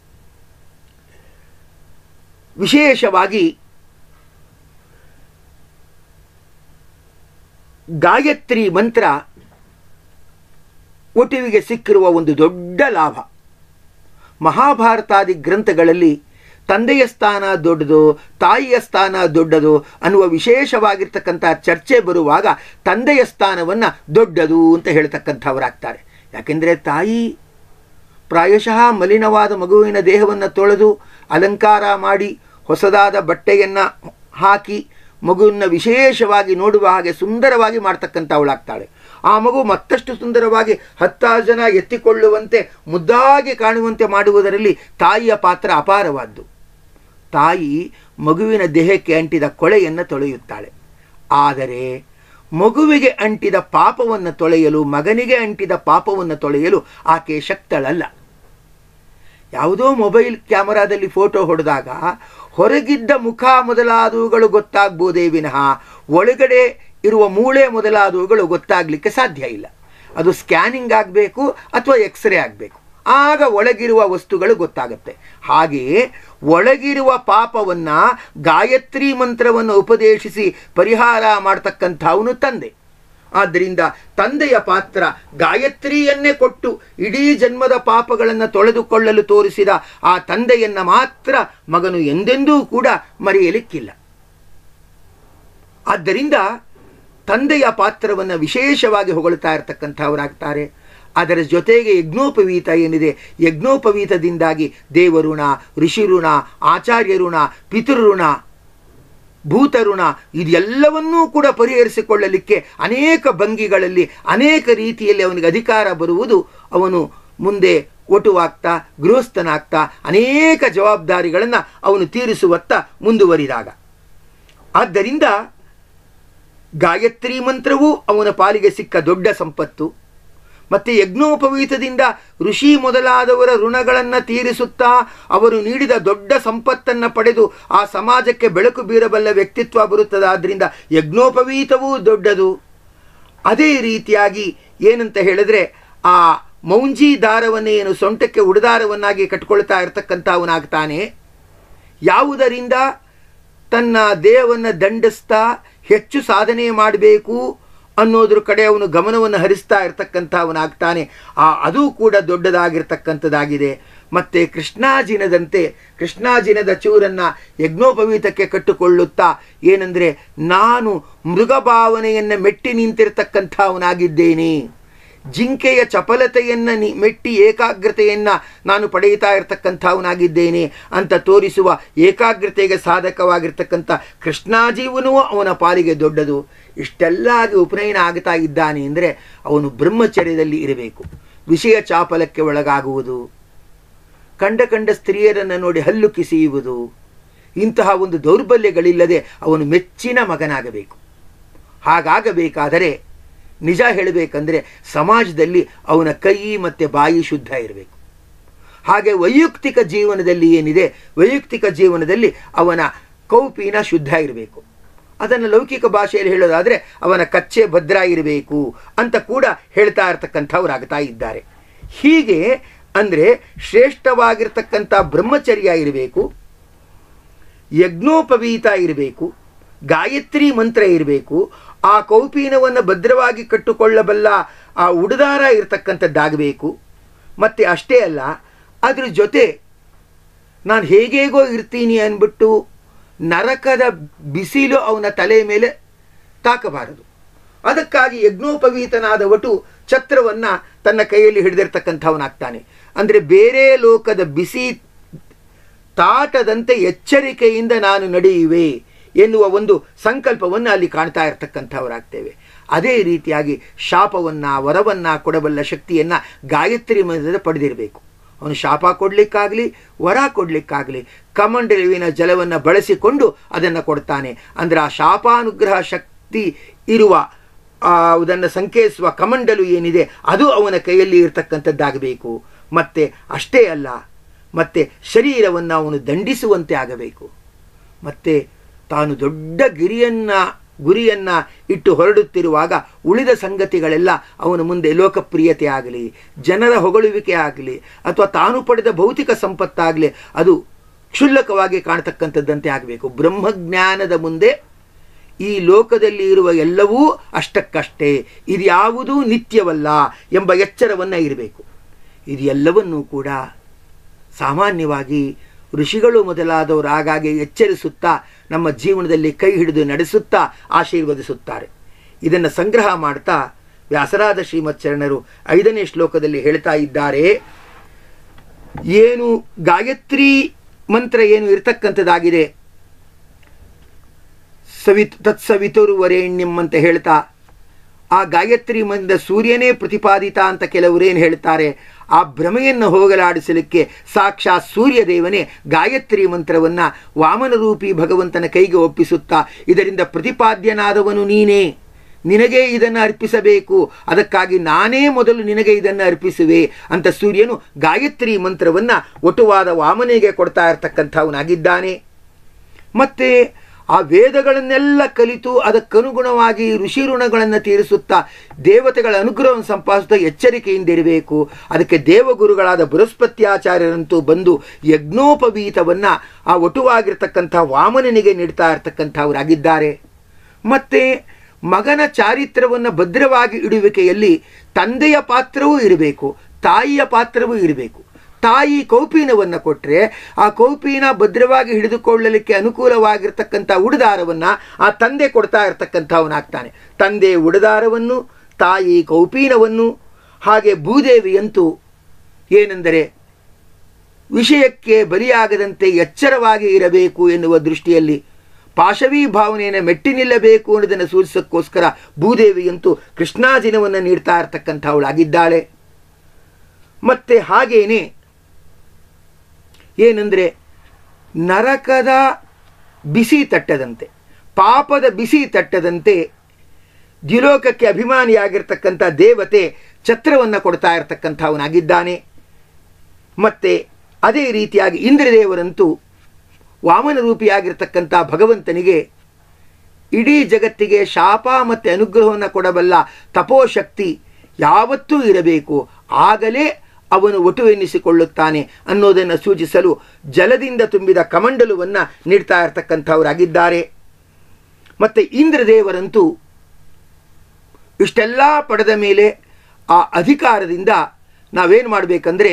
ವಿಶೇಷವಾಗಿ ಗಾಯತ್ರಿ ಮಂತ್ರ ಒಟುವಿಗೆ ಸಿಕ್ಕಿರುವ ಒಂದು ದೊಡ್ಡ ಲಾಭ ಮಹಾಭಾರತಾದಿ ಗ್ರಂಥಗಳಲ್ಲಿ ತಂದೆಯ ಸ್ಥಾನ ದೊಡ್ಡದು ತಾಯಿಯ ಸ್ಥಾನ ದೊಡ್ಡದು ಅನ್ನುವ ವಿಶೇಷವಾಗಿರ್ತಕ್ಕಂಥ ಚರ್ಚೆ ಬರುವಾಗ ತಂದೆಯ ಸ್ಥಾನವನ್ನು ದೊಡ್ಡದು ಅಂತ ಹೇಳ್ತಕ್ಕಂಥವರಾಗ್ತಾರೆ ಯಾಕೆಂದರೆ ತಾಯಿ ಪ್ರಾಯಶಃ ಮಲಿನವಾದ ಮಗುವಿನ ದೇಹವನ್ನು ತೊಳೆದು ಅಲಂಕಾರ ಮಾಡಿ ಹೊಸದಾದ ಬಟ್ಟೆಯನ್ನು ಹಾಕಿ ಮಗುವನ್ನು ವಿಶೇಷವಾಗಿ ನೋಡುವ ಹಾಗೆ ಸುಂದರವಾಗಿ ಮಾಡ್ತಕ್ಕಂಥವಳಾಗ್ತಾಳೆ ಆ ಮಗು ಮತ್ತಷ್ಟು ಸುಂದರವಾಗಿ ಹತ್ತಾರು ಜನ ಎತ್ತಿಕೊಳ್ಳುವಂತೆ ಮುದ್ದಾಗಿ ಕಾಣುವಂತೆ ಮಾಡುವುದರಲ್ಲಿ ತಾಯಿಯ ಪಾತ್ರ ಅಪಾರವಾದ್ದು ತಾಯಿ ಮಗುವಿನ ದೇಹಕ್ಕೆ ಅಂಟಿದ ಕೊಳೆಯನ್ನು ತೊಳೆಯುತ್ತಾಳೆ ಆದರೆ ಮಗುವಿಗೆ ಅಂಟಿದ ಪಾಪವನ್ನು ತೊಳೆಯಲು ಮಗನಿಗೆ ಅಂಟಿದ ಪಾಪವನ್ನು ತೊಳೆಯಲು ಆಕೆ ಶಕ್ತಳಲ್ಲ ಯಾವುದೋ ಮೊಬೈಲ್ ಕ್ಯಾಮರಾದಲ್ಲಿ ಫೋಟೋ ಹೊಡೆದಾಗ ಹೊರಗಿದ್ದ ಮುಖ ಮೊದಲಾದವುಗಳು ಗೊತ್ತಾಗ್ಬೋದೇ ವಿನಃ ಒಳಗಡೆ ಇರುವ ಮೂಳೆ ಮೊದಲಾದವುಗಳು ಗೊತ್ತಾಗಲಿಕ್ಕೆ ಸಾಧ್ಯ ಇಲ್ಲ ಅದು ಸ್ಕ್ಯಾನಿಂಗ್ ಆಗಬೇಕು ಅಥವಾ ಎಕ್ಸ್ರೇ ಆಗಬೇಕು ಆಗ ಒಳಗಿರುವ ವಸ್ತುಗಳು ಗೊತ್ತಾಗುತ್ತೆ ಹಾಗೆಯೇ ಒಳಗಿರುವ ಪಾಪವನ್ನು ಗಾಯತ್ರಿ ಮಂತ್ರವನ್ನು ಉಪದೇಶಿಸಿ ಪರಿಹಾರ ಮಾಡ್ತಕ್ಕಂಥವನು ತಂದೆ ಆದ್ದರಿಂದ ತಂದೆಯ ಪಾತ್ರ ಗಾಯತ್ರಿಯನ್ನೇ ಕೊಟ್ಟು ಇಡೀ ಜನ್ಮದ ಪಾಪಗಳನ್ನು ತೊಳೆದುಕೊಳ್ಳಲು ತೋರಿಸಿದ ಆ ತಂದೆಯನ್ನು ಮಾತ್ರ ಮಗನು ಎಂದೆಂದೂ ಕೂಡ ಮರೆಯಲಿಕ್ಕಿಲ್ಲ ಆದ್ದರಿಂದ ತಂದೆಯ ಪಾತ್ರವನ್ನು ವಿಶೇಷವಾಗಿ ಹೊಗಳ್ತಾ ಇರತಕ್ಕಂಥವರಾಗ್ತಾರೆ ಅದರ ಜೊತೆಗೆ ಯಜ್ಞೋಪವೀತ ಏನಿದೆ ಯಜ್ಞೋಪವೀತದಿಂದಾಗಿ ದೇವಋಣ ಋಷಿಋಣ ಆಚಾರ್ಯಋಣ ಪಿತೃಋಣ ಭೂತಋಣ ಇದೆಲ್ಲವನ್ನೂ ಕೂಡ ಪರಿಹರಿಸಿಕೊಳ್ಳಲಿಕ್ಕೆ ಅನೇಕ ಭಂಗಿಗಳಲ್ಲಿ ಅನೇಕ ರೀತಿಯಲ್ಲಿ ಅವನಿಗೆ ಅಧಿಕಾರ ಬರುವುದು ಅವನು ಮುಂದೆ ಒಟುವಾಗ್ತಾ ಗೃಹಸ್ಥನಾಗ್ತಾ ಅನೇಕ ಜವಾಬ್ದಾರಿಗಳನ್ನು ಅವನು ತೀರಿಸುವತ್ತ ಮುಂದುವರಿದಾಗ ಆದ್ದರಿಂದ ಗಾಯತ್ರಿ ಮಂತ್ರವೂ ಅವನ ಪಾಲಿಗೆ ಸಿಕ್ಕ ದೊಡ್ಡ ಸಂಪತ್ತು ಮತ್ತು ಯಜ್ಞೋಪವೀತದಿಂದ ಋಷಿ ಮೊದಲಾದವರ ಋಣಗಳನ್ನು ತೀರಿಸುತ್ತಾ ಅವರು ನೀಡಿದ ದೊಡ್ಡ ಸಂಪತ್ತನ್ನು ಪಡೆದು ಆ ಸಮಾಜಕ್ಕೆ ಬೆಳಕು ಬೀರಬಲ್ಲ ವ್ಯಕ್ತಿತ್ವ ಬರುತ್ತದೆ ಆದ್ದರಿಂದ ಯಜ್ಞೋಪವೀತವೂ ದೊಡ್ಡದು ಅದೇ ರೀತಿಯಾಗಿ ಏನಂತ ಹೇಳಿದ್ರೆ ಆ ಮೌಂಜಿ ದಾರವನ್ನೇ ಏನು ಸೊಂಟಕ್ಕೆ ಉಡದಾರವನ್ನಾಗಿ ಕಟ್ಕೊಳ್ತಾ ಇರತಕ್ಕಂಥವನಾಗ್ತಾನೆ ಯಾವುದರಿಂದ ತನ್ನ ದೇಹವನ್ನು ದಂಡಿಸ್ತಾ ಹೆಚ್ಚು ಸಾಧನೆ ಮಾಡಬೇಕು ಅನ್ನೋದ್ರ ಕಡೆ ಅವನು ಗಮನವನ್ನು ಹರಿಸ್ತಾ ಇರ್ತಕ್ಕಂಥವನಾಗ್ತಾನೆ ಆ ಅದು ಕೂಡ ದೊಡ್ಡದಾಗಿರ್ತಕ್ಕಂಥದ್ದಾಗಿದೆ ಮತ್ತೆ ಕೃಷ್ಣಾಜಿನದಂತೆ ಕೃಷ್ಣಾಜಿನದ ಚೂರನ್ನು ಯಜ್ಞೋಪವೀತಕ್ಕೆ ಕಟ್ಟಿಕೊಳ್ಳುತ್ತಾ ಏನಂದರೆ ನಾನು ಮೃಗಭಾವನೆಯನ್ನು ಮೆಟ್ಟಿ ನಿಂತಿರ್ತಕ್ಕಂಥವನಾಗಿದ್ದೇನೆ ಜಿಂಕೆಯ ಚಪಲತೆಯನ್ನು ನಿ ಮೆಟ್ಟಿ ಏಕಾಗ್ರತೆಯನ್ನು ನಾನು ಪಡೆಯುತ್ತಾ ಇರತಕ್ಕಂಥವನಾಗಿದ್ದೇನೆ ಅಂತ ತೋರಿಸುವ ಏಕಾಗ್ರತೆಗೆ ಸಾಧಕವಾಗಿರ್ತಕ್ಕಂಥ ಕೃಷ್ಣಾಜೀವನೂ ಅವನ ಪಾಲಿಗೆ ದೊಡ್ಡದು ಇಷ್ಟೆಲ್ಲ ಆಗಿ ಉಪನಯನ ಆಗ್ತಾ ಇದ್ದಾನೆ ಅಂದರೆ ಅವನು ಬ್ರಹ್ಮಚರ್ಯದಲ್ಲಿ ಇರಬೇಕು ವಿಷಯ ಚಾಪಲಕ್ಕೆ ಒಳಗಾಗುವುದು ಕಂಡ ಕಂಡ ಸ್ತ್ರೀಯರನ್ನು ನೋಡಿ ಹಲ್ಲು ಕಿಸಿಯುವುದು ಇಂತಹ ಒಂದು ದೌರ್ಬಲ್ಯಗಳಿಲ್ಲದೆ ಅವನು ಮೆಚ್ಚಿನ ಮಗನಾಗಬೇಕು ಹಾಗಾಗಬೇಕಾದರೆ ನಿಜ ಹೇಳಬೇಕಂದ್ರೆ ಸಮಾಜದಲ್ಲಿ ಅವನ ಕೈ ಮತ್ತು ಬಾಯಿ ಶುದ್ಧ ಇರಬೇಕು ಹಾಗೆ ವೈಯಕ್ತಿಕ ಜೀವನದಲ್ಲಿ ಏನಿದೆ ವೈಯಕ್ತಿಕ ಜೀವನದಲ್ಲಿ ಅವನ ಕೌಪಿನ ಶುದ್ಧ ಇರಬೇಕು ಅದನ್ನು ಲೌಕಿಕ ಭಾಷೆಯಲ್ಲಿ ಹೇಳೋದಾದರೆ ಅವನ ಕಚ್ಚೆ ಭದ್ರ ಇರಬೇಕು ಅಂತ ಕೂಡ ಹೇಳ್ತಾ ಇರ್ತಕ್ಕಂಥವ್ರಾಗ್ತಾ ಇದ್ದಾರೆ ಹೀಗೆ ಅಂದರೆ ಶ್ರೇಷ್ಠವಾಗಿರ್ತಕ್ಕಂಥ ಬ್ರಹ್ಮಚರ್ಯ ಇರಬೇಕು ಯಜ್ಞೋಪವೀತ ಇರಬೇಕು ಗಾಯತ್ರಿ ಮಂತ್ರ ಇರಬೇಕು ಆ ಕೌಪೀನವನ್ನು ಭದ್ರವಾಗಿ ಕಟ್ಟುಕೊಳ್ಳಬಲ್ಲ ಆ ಉಡುದಾರ ಇರತಕ್ಕಂಥದ್ದಾಗಬೇಕು ಮತ್ತು ಅಷ್ಟೇ ಅಲ್ಲ ಅದ್ರ ಜೊತೆ ನಾನು ಹೇಗೇಗೋ ಇರ್ತೀನಿ ಅಂದ್ಬಿಟ್ಟು ನರಕದ ಬಿಸಿಲು ಅವನ ತಲೆ ಮೇಲೆ ತಾಕಬಾರದು ಅದಕ್ಕಾಗಿ ಯಜ್ಞೋಪವೀತನಾದ ಒಟು ಛತ್ರವನ್ನು ತನ್ನ ಕೈಯಲ್ಲಿ ಹಿಡಿದಿರ್ತಕ್ಕಂಥವನಾಗ್ತಾನೆ ಅಂದರೆ ಬೇರೆ ಲೋಕದ ಬಿಸಿ ತಾಟದಂತೆ ಎಚ್ಚರಿಕೆಯಿಂದ ನಾನು ನಡೆಯುವೆ ಎನ್ನುವ ಒಂದು ಸಂಕಲ್ಪವನ್ನು ಅಲ್ಲಿ ಕಾಣ್ತಾ ಇರ್ತಕ್ಕಂಥವರಾಗ್ತೇವೆ ಅದೇ ರೀತಿಯಾಗಿ ಶಾಪವನ್ನು ವರವನ್ನು ಕೊಡಬಲ್ಲ ಶಕ್ತಿಯನ್ನು ಗಾಯತ್ರಿ ಮಂತ್ರದಿಂದ ಪಡೆದಿರಬೇಕು ಅವನು ಶಾಪ ಕೊಡಲಿಕ್ಕಾಗಲಿ ವರ ಕೊಡಲಿಕ್ಕಾಗಲಿ ಕಮಂಡಲುವಿನ ಜಲವನ್ನು ಬಳಸಿಕೊಂಡು ಅದನ್ನು ಕೊಡ್ತಾನೆ ಅಂದರೆ ಆ ಶಾಪಾನುಗ್ರಹ ಶಕ್ತಿ ಇರುವ ಅದನ್ನು ಸಂಕೇತಿಸುವ ಕಮಂಡಲು ಏನಿದೆ ಅದು ಅವನ ಕೈಯಲ್ಲಿ ಇರತಕ್ಕಂಥದ್ದಾಗಬೇಕು ಮತ್ತು ಅಷ್ಟೇ ಅಲ್ಲ ಮತ್ತು ಶರೀರವನ್ನು ಅವನು ದಂಡಿಸುವಂತೆ ಆಗಬೇಕು ಮತ್ತು ತಾನು ದೊಡ್ಡ ಗಿರಿಯನ್ನು ಗುರಿಯನ್ನು ಇಟ್ಟು ಹೊರಡುತ್ತಿರುವಾಗ ಉಳಿದ ಸಂಗತಿಗಳೆಲ್ಲ ಅವನ ಮುಂದೆ ಲೋಕಪ್ರಿಯತೆ ಆಗಲಿ ಜನರ ಹೊಗಳುವಿಕೆ ಆಗಲಿ ಅಥವಾ ತಾನು ಪಡೆದ ಭೌತಿಕ ಸಂಪತ್ತಾಗಲಿ ಅದು ಕ್ಷುಲ್ಲಕವಾಗಿ ಕಾಣತಕ್ಕಂಥದ್ದಂತೆ ಆಗಬೇಕು ಬ್ರಹ್ಮಜ್ಞಾನದ ಮುಂದೆ ಈ ಲೋಕದಲ್ಲಿ ಇರುವ ಎಲ್ಲವೂ ಅಷ್ಟಕ್ಕಷ್ಟೇ ಇದು ಯಾವುದೂ ನಿತ್ಯವಲ್ಲ ಎಂಬ ಎಚ್ಚರವನ್ನು ಇರಬೇಕು ಇದು ಎಲ್ಲವನ್ನೂ ಕೂಡ ಸಾಮಾನ್ಯವಾಗಿ ಋಷಿಗಳು ಮೊದಲಾದವರು ಆಗಾಗ್ಗೆ ಎಚ್ಚರಿಸುತ್ತಾ ನಮ್ಮ ಜೀವನದಲ್ಲಿ ಕೈ ಹಿಡಿದು ನಡೆಸುತ್ತಾ ಆಶೀರ್ವದಿಸುತ್ತಾರೆ ಇದನ್ನು ಸಂಗ್ರಹ ಮಾಡ್ತಾ ವ್ಯಾಸರಾದ ಶ್ರೀಮಚ್ಚರಣರು ಐದನೇ ಶ್ಲೋಕದಲ್ಲಿ ಹೇಳ್ತಾ ಇದ್ದಾರೆ ಏನು ಗಾಯತ್ರಿ ಮಂತ್ರ ಏನು ಇರತಕ್ಕಂಥದ್ದಾಗಿದೆ ಸವಿತ್ ತತ್ಸವಿತುರ್ವರೇಣ್ಯಂ ಅಂತ ಹೇಳ್ತಾ ಆ ಗಾಯತ್ರಿ ಮಂದ ಸೂರ್ಯನೇ ಪ್ರತಿಪಾದಿತ ಅಂತ ಕೆಲವರೇನು ಹೇಳ್ತಾರೆ ಆ ಭ್ರಮೆಯನ್ನು ಹೋಗಲಾಡಿಸಲಿಕ್ಕೆ ಸಾಕ್ಷಾತ್ ಸೂರ್ಯದೇವನೇ ಗಾಯತ್ರಿ ಮಂತ್ರವನ್ನು ವಾಮನರೂಪಿ ಭಗವಂತನ ಕೈಗೆ ಒಪ್ಪಿಸುತ್ತಾ ಇದರಿಂದ ಪ್ರತಿಪಾದ್ಯನಾದವನು ನೀನೇ ನಿನಗೆ ಇದನ್ನು ಅರ್ಪಿಸಬೇಕು ಅದಕ್ಕಾಗಿ ನಾನೇ ಮೊದಲು ನಿನಗೆ ಇದನ್ನು ಅರ್ಪಿಸುವೆ ಅಂತ ಸೂರ್ಯನು ಗಾಯತ್ರಿ ಮಂತ್ರವನ್ನು ಒಟುವಾದ ವಾಮನಿಗೆ ಕೊಡ್ತಾ ಇರ್ತಕ್ಕಂಥವನಾಗಿದ್ದಾನೆ ಮತ್ತೆ ಆ ವೇದಗಳನ್ನೆಲ್ಲ ಕಲಿತು ಅದಕ್ಕನುಗುಣವಾಗಿ ಋಷಿ ಋಣಗಳನ್ನು ತೀರಿಸುತ್ತಾ ದೇವತೆಗಳ ಅನುಗ್ರಹವನ್ನು ಸಂಪಾದಿಸುತ್ತಾ ಎಚ್ಚರಿಕೆಯಿಂದಿರಬೇಕು ಅದಕ್ಕೆ ದೇವಗುರುಗಳಾದ ಬೃಹಸ್ಪತ್ಯಾಚಾರ್ಯರಂತೂ ಬಂದು ಯಜ್ಞೋಪವೀತವನ್ನು ಆ ಒಟುವಾಗಿರ್ತಕ್ಕಂಥ ವಾಮನನಿಗೆ ನೀಡ್ತಾ ಇರ್ತಕ್ಕಂಥವರಾಗಿದ್ದಾರೆ ಮತ್ತು ಮಗನ ಚಾರಿತ್ರವನ್ನು ಭದ್ರವಾಗಿ ಇಡುವಿಕೆಯಲ್ಲಿ ತಂದೆಯ ಪಾತ್ರವೂ ಇರಬೇಕು ತಾಯಿಯ ಪಾತ್ರವೂ ಇರಬೇಕು ತಾಯಿ ಕೌಪೀನವನ್ನು ಕೊಟ್ಟರೆ ಆ ಕೌಪೀನ ಭದ್ರವಾಗಿ ಹಿಡಿದುಕೊಳ್ಳಲಿಕ್ಕೆ ಅನುಕೂಲವಾಗಿರ್ತಕ್ಕಂಥ ಉಡುದಾರವನ್ನು ಆ ತಂದೆ ಕೊಡ್ತಾ ಇರ್ತಕ್ಕಂಥವನಾಗ್ತಾನೆ ತಂದೆ ಉಡುದಾರವನ್ನು ತಾಯಿ ಕೌಪೀನವನ್ನು ಹಾಗೆ ಭೂದೇವಿಯಂತೂ ಏನೆಂದರೆ ವಿಷಯಕ್ಕೆ ಬಲಿಯಾಗದಂತೆ ಎಚ್ಚರವಾಗಿ ಇರಬೇಕು ಎನ್ನುವ ದೃಷ್ಟಿಯಲ್ಲಿ ಪಾಶವೀ ಭಾವನೆಯನ್ನು ಮೆಟ್ಟಿ ನಿಲ್ಲಬೇಕು ಅನ್ನೋದನ್ನು ಸೂಚಿಸೋಕ್ಕೋಸ್ಕರ ಭೂದೇವಿಯಂತೂ ಕೃಷ್ಣಾಜಿನವನ್ನು ನೀಡ್ತಾ ಇರ್ತಕ್ಕಂಥವಳಾಗಿದ್ದಾಳೆ ಮತ್ತು ಹಾಗೇನೆ ಏನೆಂದರೆ ನರಕದ ಬಿಸಿ ತಟ್ಟದಂತೆ ಪಾಪದ ಬಿಸಿ ತಟ್ಟದಂತೆ ದ್ಯುಲೋಕಕ್ಕೆ ಅಭಿಮಾನಿಯಾಗಿರ್ತಕ್ಕಂಥ ದೇವತೆ ಛತ್ರವನ್ನು ಕೊಡ್ತಾ ಇರತಕ್ಕಂಥವನಾಗಿದ್ದಾನೆ ಮತ್ತು ಅದೇ ರೀತಿಯಾಗಿ ಇಂದ್ರದೇವರಂತೂ ವಾಮನ ರೂಪಿಯಾಗಿರ್ತಕ್ಕಂಥ ಭಗವಂತನಿಗೆ ಇಡೀ ಜಗತ್ತಿಗೆ ಶಾಪ ಮತ್ತು ಅನುಗ್ರಹವನ್ನು ಕೊಡಬಲ್ಲ ತಪೋಶಕ್ತಿ ಯಾವತ್ತೂ ಇರಬೇಕು ಆಗಲೇ ಅವನು ಒಟುವೆನ್ನಿಸಿಕೊಳ್ಳುತ್ತಾನೆ ಅನ್ನೋದನ್ನು ಸೂಚಿಸಲು ಜಲದಿಂದ ತುಂಬಿದ ಕಮಂಡಲುವನ್ನು ನೀಡ್ತಾ ಇರತಕ್ಕಂಥವರಾಗಿದ್ದಾರೆ ಮತ್ತು ಇಂದ್ರದೇವರಂತೂ ಇಷ್ಟೆಲ್ಲ ಪಡೆದ ಮೇಲೆ ಆ ಅಧಿಕಾರದಿಂದ ನಾವೇನು ಮಾಡಬೇಕಂದ್ರೆ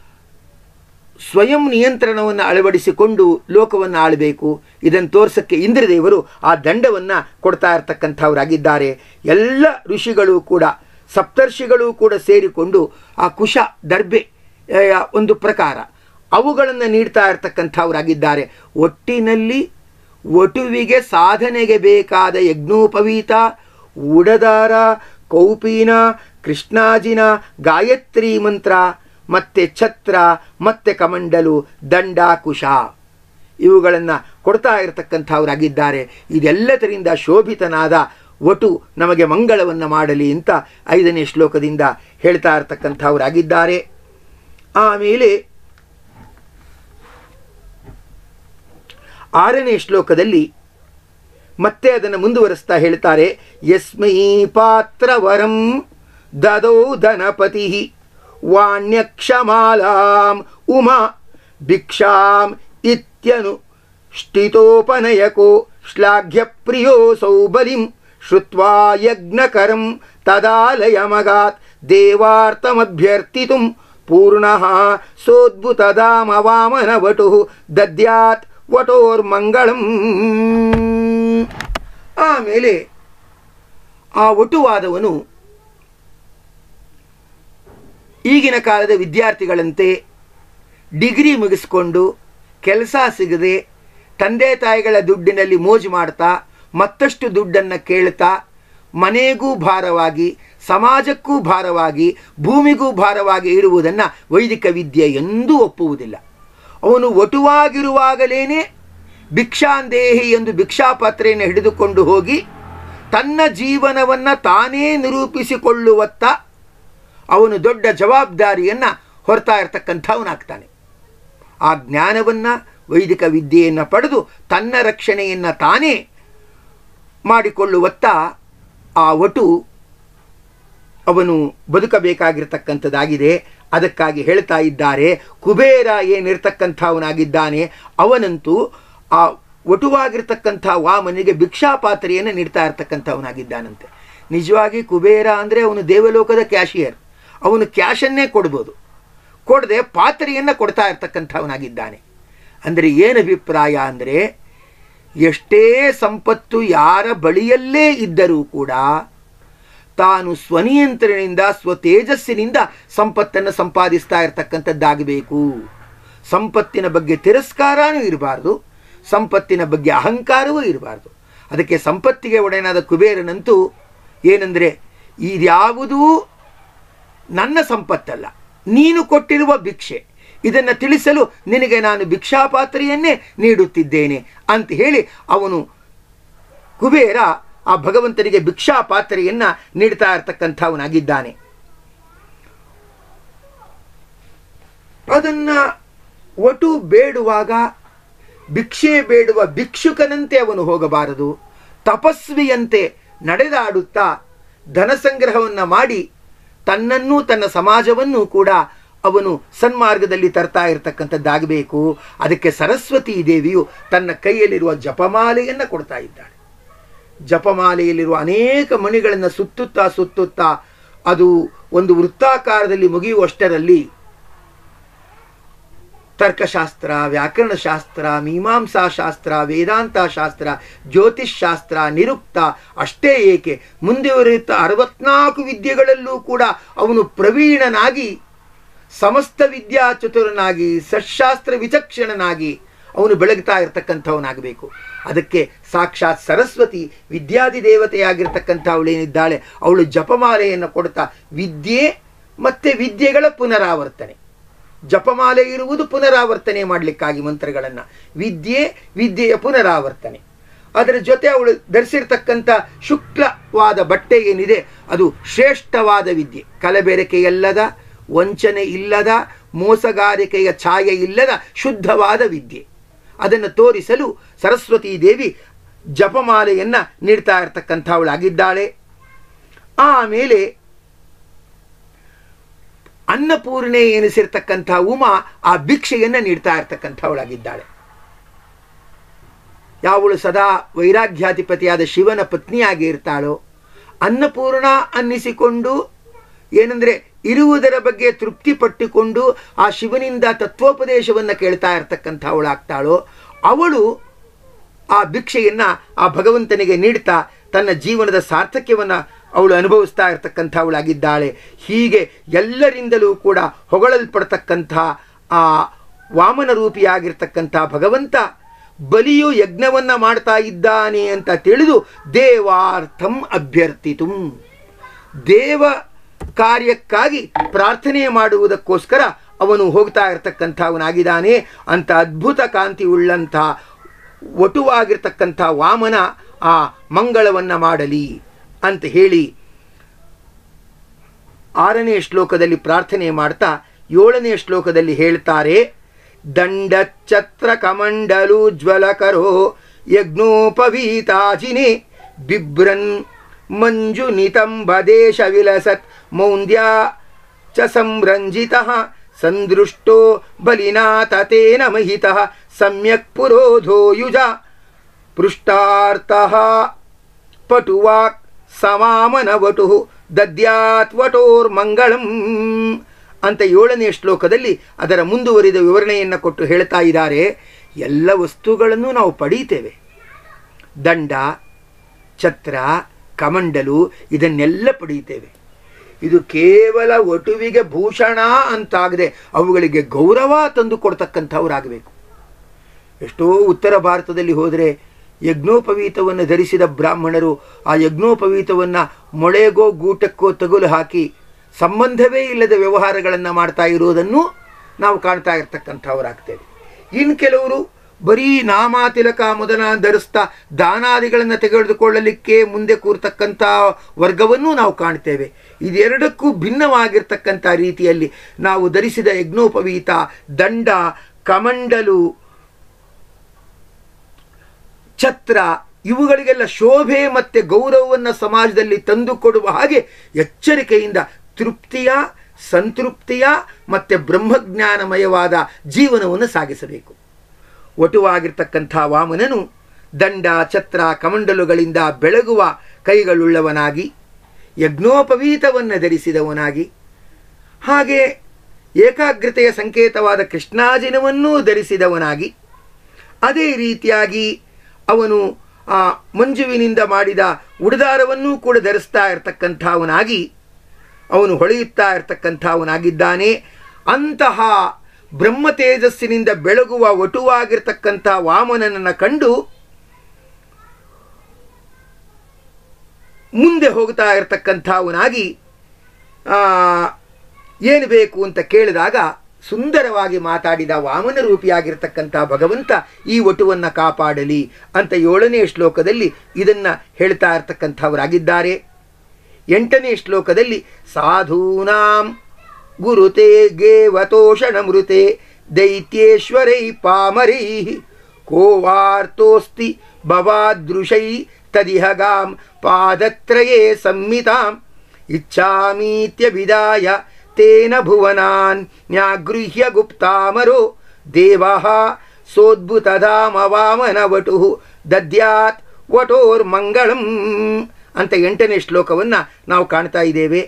ಸ್ವಯಂ ನಿಯಂತ್ರಣವನ್ನು ಅಳವಡಿಸಿಕೊಂಡು ಲೋಕವನ್ನು ಆಳಬೇಕು ಇದನ್ನು ತೋರ್ಸಕ್ಕೆ ಇಂದ್ರದೇವರು ಆ ದಂಡವನ್ನು ಕೊಡ್ತಾ ಇರ್ತಕ್ಕಂಥವರಾಗಿದ್ದಾರೆ ಎಲ್ಲ ಋಷಿಗಳು ಕೂಡ ಸಪ್ತರ್ಷಿಗಳು ಕೂಡ ಸೇರಿಕೊಂಡು ಆ ಕುಶ ದರ್ಬೆ ಆ, ಒಂದು ಪ್ರಕಾರ ಅವುಗಳನ್ನು ನೀಡ್ತಾ ಇರ್ತಕ್ಕಂಥವರಾಗಿದ್ದಾರೆ ಒಟ್ಟಿನಲ್ಲಿ ಒಟುವಿಗೆ ಸಾಧನೆಗೆ ಬೇಕಾದ ಯಜ್ಞೋಪವೀತ ಉಡದಾರ ಕೌಪೀನ ಕೃಷ್ಣಾಜಿನ ಗಾಯತ್ರಿ ಮಂತ್ರ ಮತ್ತೆ ಛತ್ರ ಮತ್ತೆ ಕಮಂಡಲು ದಂಡ ಕುಶ ಇವುಗಳನ್ನು ಕೊಡ್ತಾ ಇರತಕ್ಕಂಥವರಾಗಿದ್ದಾರೆ ಇದೆಲ್ಲದರಿಂದ ಶೋಭಿತನಾದ ಒಟು ನಮಗೆ ಮಂಗಳವನ್ನು ಮಾಡಲಿ ಅಂತ ಐದನೇ ಶ್ಲೋಕದಿಂದ ಹೇಳ್ತಾ ಇರತಕ್ಕಂಥವರಾಗಿದ್ದಾರೆ ಆಮೇಲೆ ಆರನೇ ಶ್ಲೋಕದಲ್ಲಿ ಮತ್ತೆ ಅದನ್ನು ಮುಂದುವರಿಸ್ತಾ ಹೇಳ್ತಾರೆ ಯಸ್ಮೈ ಪಾತ್ರವರಂ ದದೌ ಧನಪತಿ ವಾಣ್ಯಕ್ಷಮಾಲಾಂ ಉಮಾ ಭಿಕ್ಷಾಂ ಇತ್ಯನು ಷ್ಟಿತೋಪನಯಕೋ ಶ್ಲಾಘ್ಯ ಪ್ರಿಯೋಸೌ ಬಲಿಂ ಶ್ರುತ್ವಾ ಯಜ್ಞಕರಂ ತದಾಲಯಮಗಾತ್ ದೇವಾರ್ಥಮಭ್ಯರ್ಥಿತುಂ ಪೂರ್ಣಃ ಸೋದ್ಭುತದಾಮ ವಾಮನ ವಟು ದದ್ಯಾತ್ ವಟೋರ್ಮಂಗಳಂ ಆಮೇಲೆ ಆ ವಟುವಾದವನು ಈಗಿನ ಕಾಲದ ವಿದ್ಯಾರ್ಥಿಗಳಂತೆ ಡಿಗ್ರಿ ಮುಗಿಸ್ಕೊಂಡು ಕೆಲಸ ಸಿಗದೆ ತಂದೆ ತಾಯಿಗಳ ದುಡ್ಡಿನಲ್ಲಿ ಮೋಜು ಮಾಡ್ತಾ ಮತ್ತಷ್ಟು ದುಡ್ಡನ್ನು ಕೇಳ್ತಾ ಮನೆಗೂ ಭಾರವಾಗಿ ಸಮಾಜಕ್ಕೂ ಭಾರವಾಗಿ ಭೂಮಿಗೂ ಭಾರವಾಗಿ ಇರುವುದನ್ನು ವೈದಿಕ ವಿದ್ಯೆ ಎಂದೂ ಒಪ್ಪುವುದಿಲ್ಲ ಅವನು ಒಟುವಾಗಿರುವಾಗಲೇನೆ ಭಿಕ್ಷಾಂದೇಹಿ ಎಂದು ಭಿಕ್ಷಾಪಾತ್ರೆಯನ್ನು ಹಿಡಿದುಕೊಂಡು ಹೋಗಿ ತನ್ನ ಜೀವನವನ್ನು ತಾನೇ ನಿರೂಪಿಸಿಕೊಳ್ಳುವತ್ತ ಅವನು ದೊಡ್ಡ ಜವಾಬ್ದಾರಿಯನ್ನು ಹೊರ್ತಾ ಇರತಕ್ಕಂಥವನಾಗ್ತಾನೆ ಆ ಜ್ಞಾನವನ್ನು ವೈದಿಕ ವಿದ್ಯೆಯನ್ನು ಪಡೆದು ತನ್ನ ರಕ್ಷಣೆಯನ್ನು ತಾನೇ ಮಾಡಿಕೊಳ್ಳುವತ್ತ ಆ ಒಟು ಅವನು ಬದುಕಬೇಕಾಗಿರ್ತಕ್ಕಂಥದ್ದಾಗಿದೆ ಅದಕ್ಕಾಗಿ ಹೇಳ್ತಾ ಇದ್ದಾರೆ ಕುಬೇರ ಏನಿರ್ತಕ್ಕಂಥವನಾಗಿದ್ದಾನೆ ಅವನಂತೂ ಆ ಒಟುವಾಗಿರ್ತಕ್ಕಂಥ ವಾಮನಿಗೆ ಭಿಕ್ಷಾಪಾತ್ರೆಯನ್ನು ನೀಡ್ತಾ ಇರ್ತಕ್ಕಂಥವನಾಗಿದ್ದಾನಂತೆ ನಿಜವಾಗಿ ಕುಬೇರ ಅಂದರೆ ಅವನು ದೇವಲೋಕದ ಕ್ಯಾಶಿಯರ್ ಅವನು ಕ್ಯಾಶನ್ನೇ ಕೊಡ್ಬೋದು ಕೊಡದೆ ಪಾತ್ರೆಯನ್ನು ಕೊಡ್ತಾ ಇರ್ತಕ್ಕಂಥವನಾಗಿದ್ದಾನೆ ಅಂದರೆ ಏನು ಅಭಿಪ್ರಾಯ ಅಂದರೆ ಎಷ್ಟೇ ಸಂಪತ್ತು ಯಾರ ಬಳಿಯಲ್ಲೇ ಇದ್ದರೂ ಕೂಡ ತಾನು ಸ್ವನಿಯಂತ್ರಣದಿಂದ ಸ್ವತೇಜಸ್ಸಿನಿಂದ ಸಂಪತ್ತನ್ನು ಸಂಪಾದಿಸ್ತಾ ಇರತಕ್ಕಂಥದ್ದಾಗಬೇಕು ಸಂಪತ್ತಿನ ಬಗ್ಗೆ ತಿರಸ್ಕಾರನೂ ಇರಬಾರ್ದು ಸಂಪತ್ತಿನ ಬಗ್ಗೆ ಅಹಂಕಾರವೂ ಇರಬಾರ್ದು ಅದಕ್ಕೆ ಸಂಪತ್ತಿಗೆ ಒಡೆಯನಾದ ಕುಬೇರನಂತೂ ಏನಂದರೆ ಇದ್ಯಾವುದೂ ನನ್ನ ಸಂಪತ್ತಲ್ಲ ನೀನು ಕೊಟ್ಟಿರುವ ಭಿಕ್ಷೆ ಇದನ್ನು ತಿಳಿಸಲು ನಿನಗೆ ನಾನು ಭಿಕ್ಷಾಪಾತ್ರೆಯನ್ನೇ ನೀಡುತ್ತಿದ್ದೇನೆ ಅಂತ ಹೇಳಿ ಅವನು ಕುಬೇರ ಆ ಭಗವಂತನಿಗೆ ಭಿಕ್ಷಾಪಾತ್ರೆಯನ್ನ ನೀಡ್ತಾ ಇರ್ತಕ್ಕಂಥವನಾಗಿದ್ದಾನೆ ಅದನ್ನ ಒಟು ಬೇಡುವಾಗ ಭಿಕ್ಷೆ ಬೇಡುವ ಭಿಕ್ಷುಕನಂತೆ ಅವನು ಹೋಗಬಾರದು ತಪಸ್ವಿಯಂತೆ ನಡೆದಾಡುತ್ತಾ ಧನ ಸಂಗ್ರಹವನ್ನು ಮಾಡಿ ತನ್ನನ್ನು ತನ್ನ ಸಮಾಜವನ್ನು ಕೂಡ ಅವನು ಸನ್ಮಾರ್ಗದಲ್ಲಿ ತರ್ತಾ ಇರತಕ್ಕಂಥದ್ದಾಗಬೇಕು ಅದಕ್ಕೆ ಸರಸ್ವತಿ ದೇವಿಯು ತನ್ನ ಕೈಯಲ್ಲಿರುವ ಜಪಮಾಲೆಯನ್ನು ಕೊಡ್ತಾ ಇದ್ದಾಳೆ ಜಪಮಾಲೆಯಲ್ಲಿರುವ ಅನೇಕ ಮಣಿಗಳನ್ನು ಸುತ್ತುತ್ತಾ ಸುತ್ತುತ್ತಾ ಅದು ಒಂದು ವೃತ್ತಾಕಾರದಲ್ಲಿ ಮುಗಿಯುವಷ್ಟರಲ್ಲಿ ತರ್ಕಶಾಸ್ತ್ರ ವ್ಯಾಕರಣಶಾಸ್ತ್ರ ಮೀಮಾಂಸಾ ಶಾಸ್ತ್ರ ವೇದಾಂತ ಶಾಸ್ತ್ರ ಜ್ಯೋತಿಷ್ ಶಾಸ್ತ್ರ ನಿರುಕ್ತ ಅಷ್ಟೇ ಏಕೆ ಮುಂದುವರಿಯುತ್ತ ಅರವತ್ನಾಲ್ಕು ವಿದ್ಯೆಗಳಲ್ಲೂ ಕೂಡ ಅವನು ಪ್ರವೀಣನಾಗಿ ಸಮಸ್ತ ವಿದ್ಯಾ ಚತುರನಾಗಿ ಸಶಾಸ್ತ್ರ ವಿಚಕ್ಷಣನಾಗಿ ಅವನು ಬೆಳಗ್ತಾ ಇರತಕ್ಕಂಥವನಾಗಬೇಕು ಅದಕ್ಕೆ ಸಾಕ್ಷಾತ್ ಸರಸ್ವತಿ ವಿದ್ಯಾದಿ ದೇವತೆಯಾಗಿರ್ತಕ್ಕಂಥವಳೇನಿದ್ದಾಳೆ ಅವಳು ಜಪಮಾಲೆಯನ್ನು ಕೊಡ್ತಾ ವಿದ್ಯೆ ಮತ್ತೆ ವಿದ್ಯೆಗಳ ಪುನರಾವರ್ತನೆ ಜಪಮಾಲೆ ಇರುವುದು ಪುನರಾವರ್ತನೆ ಮಾಡಲಿಕ್ಕಾಗಿ ಮಂತ್ರಗಳನ್ನು ವಿದ್ಯೆ ವಿದ್ಯೆಯ ಪುನರಾವರ್ತನೆ ಅದರ ಜೊತೆ ಅವಳು ಧರಿಸಿರ್ತಕ್ಕಂಥ ಶುಕ್ಲವಾದ ಬಟ್ಟೆ ಏನಿದೆ ಅದು ಶ್ರೇಷ್ಠವಾದ ವಿದ್ಯೆ ಕಲಬೆರಕೆಯಲ್ಲದ ವಂಚನೆ ಇಲ್ಲದ ಮೋಸಗಾರಿಕೆಯ ಛಾಯೆ ಇಲ್ಲದ ಶುದ್ಧವಾದ ವಿದ್ಯೆ ಅದನ್ನು ತೋರಿಸಲು ಸರಸ್ವತೀ ದೇವಿ ಜಪಮಾಲೆಯನ್ನು ನೀಡ್ತಾ ಇರತಕ್ಕಂಥವಳಾಗಿದ್ದಾಳೆ ಆಮೇಲೆ ಅನ್ನಪೂರ್ಣೆ ಎನಿಸಿರ್ತಕ್ಕಂಥ ಉಮಾ ಆ ಭಿಕ್ಷೆಯನ್ನು ನೀಡ್ತಾ ಇರ್ತಕ್ಕಂಥವಳಾಗಿದ್ದಾಳೆ ಯಾವಳು ಸದಾ ವೈರಾಗ್ಯಾಧಿಪತಿಯಾದ ಶಿವನ ಪತ್ನಿಯಾಗಿ ಇರ್ತಾಳೋ ಅನ್ನಪೂರ್ಣ ಅನ್ನಿಸಿಕೊಂಡು ಏನಂದ್ರೆ ಇರುವುದರ ಬಗ್ಗೆ ತೃಪ್ತಿ ಪಟ್ಟುಕೊಂಡು ಆ ಶಿವನಿಂದ ತತ್ವೋಪದೇಶವನ್ನು ಕೇಳ್ತಾ ಇರ್ತಕ್ಕಂಥವಳಾಗ್ತಾಳೋ ಅವಳು ಆ ಭಿಕ್ಷೆಯನ್ನ ಆ ಭಗವಂತನಿಗೆ ನೀಡ್ತಾ ತನ್ನ ಜೀವನದ ಸಾರ್ಥಕ್ಯವನ್ನು ಅವಳು ಅನುಭವಿಸ್ತಾ ಇರತಕ್ಕಂಥವಳಾಗಿದ್ದಾಳೆ ಹೀಗೆ ಎಲ್ಲರಿಂದಲೂ ಕೂಡ ಹೊಗಳಲ್ಪಡ್ತಕ್ಕಂಥ ಆ ವಾಮನ ರೂಪಿಯಾಗಿರ್ತಕ್ಕಂಥ ಭಗವಂತ ಬಲಿಯು ಯಜ್ಞವನ್ನ ಮಾಡ್ತಾ ಇದ್ದಾನೆ ಅಂತ ತಿಳಿದು ದೇವಾರ್ಥಂ ಅಭ್ಯರ್ಥಿತು ದೇವ ಕಾರ್ಯಕ್ಕಾಗಿ ಪ್ರಾರ್ಥನೆ ಮಾಡುವುದಕ್ಕೋಸ್ಕರ ಅವನು ಹೋಗ್ತಾ ಇರತಕ್ಕಂಥವನಾಗಿದ್ದಾನೆ ಅಂತ ಅದ್ಭುತ ಕಾಂತಿ ಉಳ್ಳಂಥ ಒಟುವಾಗಿರ್ತಕ್ಕಂಥ ವಾಮನ ಆ ಮಂಗಳವನ್ನ ಮಾಡಲಿ ಅಂತ ಹೇಳಿ ಆರನೇ ಶ್ಲೋಕದಲ್ಲಿ ಪ್ರಾರ್ಥನೆ ಮಾಡ್ತಾ ಏಳನೇ ಶ್ಲೋಕದಲ್ಲಿ ಹೇಳ್ತಾರೆ ದಂಡಚ್ಛತ್ರ ಕಮಂಡಲು ಜ್ವಲಕರೋ ಯಜ್ಞೋಪವೀತಾಜಿನೆ ಬಿಭ್ರನ್ ಮಂಜು ನಿತಂಬದೇಶ ವಿಲಸತ್ ಮೌಂದ್ಯ ಚ ಸಂರಂಜಿತ ಸಂದೃಷ್ಟೋ ಬಲಿನಾ ತತೇನ ಮಹಿತ ಸಮ್ಯಕ್ ಪುರೋಧೋ ಯುಜ ಪೃಷ್ಟಾರ್ಥಃ ಪಟುವಾಕ್ ಸಮಾಮನ ವಟು ದದ್ಯಾತ್ ವಟೋರ್ಮಂಗಳಂ ಅಂತ ಏಳನೇ ಶ್ಲೋಕದಲ್ಲಿ ಅದರ ಮುಂದುವರಿದ ವಿವರಣೆಯನ್ನು ಕೊಟ್ಟು ಹೇಳ್ತಾ ಇದ್ದಾರೆ ಎಲ್ಲ ವಸ್ತುಗಳನ್ನು ನಾವು ಪಡೀತೇವೆ ದಂಡ ಛತ್ರ ಕಮಂಡಲು ಇದನ್ನೆಲ್ಲ ಪಡೀತೇವೆ ಇದು ಕೇವಲ ಒಟುವಿಗೆ ಭೂಷಣ ಅಂತಾಗದೆ ಅವುಗಳಿಗೆ ಗೌರವ ತಂದು ಕೊಡ್ತಕ್ಕಂಥವ್ರಾಗಬೇಕು ಎಷ್ಟೋ ಉತ್ತರ ಭಾರತದಲ್ಲಿ ಹೋದರೆ ಯಜ್ಞೋಪವೀತವನ್ನು ಧರಿಸಿದ ಬ್ರಾಹ್ಮಣರು ಆ ಯಜ್ಞೋಪವೀತವನ್ನು ಮೊಳೆಗೋ ಗೂಟಕ್ಕೋ ತಗುಲು ಹಾಕಿ ಸಂಬಂಧವೇ ಇಲ್ಲದ ವ್ಯವಹಾರಗಳನ್ನು ಮಾಡ್ತಾ ಇರುವುದನ್ನು ನಾವು ಕಾಣ್ತಾ ಇರ್ತಕ್ಕಂಥವರಾಗ್ತೇವೆ ಇನ್ನು ಕೆಲವರು ಬರೀ ನಾಮಾತಿಲಕ ಮೊದಲ ಧರಿಸ್ತಾ ದಾನಾದಿಗಳನ್ನು ತೆಗೆದುಕೊಳ್ಳಲಿಕ್ಕೆ ಮುಂದೆ ಕೂರ್ತಕ್ಕಂಥ ವರ್ಗವನ್ನೂ ನಾವು ಕಾಣ್ತೇವೆ ಇದೆರಡಕ್ಕೂ ಭಿನ್ನವಾಗಿರ್ತಕ್ಕಂಥ ರೀತಿಯಲ್ಲಿ ನಾವು ಧರಿಸಿದ ಯಜ್ಞೋಪವೀತ ದಂಡ ಕಮಂಡಲು ಛತ್ರ ಇವುಗಳಿಗೆಲ್ಲ ಶೋಭೆ ಮತ್ತು ಗೌರವವನ್ನು ಸಮಾಜದಲ್ಲಿ ತಂದುಕೊಡುವ ಹಾಗೆ ಎಚ್ಚರಿಕೆಯಿಂದ ತೃಪ್ತಿಯ ಸಂತೃಪ್ತಿಯ ಮತ್ತು ಬ್ರಹ್ಮಜ್ಞಾನಮಯವಾದ ಜೀವನವನ್ನು ಸಾಗಿಸಬೇಕು ಒಟುವಾಗಿರ್ತಕ್ಕಂಥ ವಾಮನನು ದಂಡ ಛತ್ರ ಕಮಂಡಲುಗಳಿಂದ ಬೆಳಗುವ ಕೈಗಳುಳ್ಳವನಾಗಿ ಯಜ್ಞೋಪವೀತವನ್ನು ಧರಿಸಿದವನಾಗಿ ಹಾಗೆ ಏಕಾಗ್ರತೆಯ ಸಂಕೇತವಾದ ಕೃಷ್ಣಾಜಿನವನ್ನೂ ಧರಿಸಿದವನಾಗಿ ಅದೇ ರೀತಿಯಾಗಿ ಅವನು ಆ ಮಂಜುವಿನಿಂದ ಮಾಡಿದ ಉಡುದಾರವನ್ನೂ ಕೂಡ ಧರಿಸ್ತಾ ಇರತಕ್ಕಂಥವನಾಗಿ ಅವನು ಹೊಳೆಯುತ್ತಾ ಇರತಕ್ಕಂಥವನಾಗಿದ್ದಾನೆ ಅಂತಹ ಬ್ರಹ್ಮ ತೇಜಸ್ಸಿನಿಂದ ಬೆಳಗುವ ಒಟುವಾಗಿರ್ತಕ್ಕಂಥ ವಾಮನನನ್ನು ಕಂಡು ಮುಂದೆ ಹೋಗ್ತಾ ಇರತಕ್ಕಂಥವನಾಗಿ ಏನು ಬೇಕು ಅಂತ ಕೇಳಿದಾಗ ಸುಂದರವಾಗಿ ಮಾತಾಡಿದ ವಾಮನ ರೂಪಿಯಾಗಿರ್ತಕ್ಕಂಥ ಭಗವಂತ ಈ ಒಟುವನ್ನು ಕಾಪಾಡಲಿ ಅಂತ ಏಳನೇ ಶ್ಲೋಕದಲ್ಲಿ ಇದನ್ನು ಹೇಳ್ತಾ ಇರ್ತಕ್ಕಂಥವರಾಗಿದ್ದಾರೆ ಎಂಟನೇ ಶ್ಲೋಕದಲ್ಲಿ ಸಾಧೂನಾಂ ಗುರುತೆ ಗೇವತೋಷಣ ಮೃತೆ ದೈತ್ಯೇಶ್ವರೈ ಪಾಮರೈ ಕೋವಾರ್ತೋಸ್ತಿ ಭವಾದೃಶೈ ತದಿಹಗಾಂ ಪಾದತ್ರಯೇ ಸಂಹಿತಾಂ ಇಚ್ಛಾಮೀತ್ಯಭಿದಾಯ ತೇನ ಭುವನಾನ್ ನ್ಯಾಗೃಹ್ಯ ಗುಪ್ತಾಮರೋ ದೇವಃ ಸೋದ್ಭುತಧಾಮವಾಮನ ವಟು ದದ್ಯಾತ್ ವಟೋರ್ಮಂಗಳಂ ಅಂತ ಎಂಟನೇ ಶ್ಲೋಕವನ್ನು ನಾವು ಕಾಣ್ತಾ ಇದ್ದೇವೆ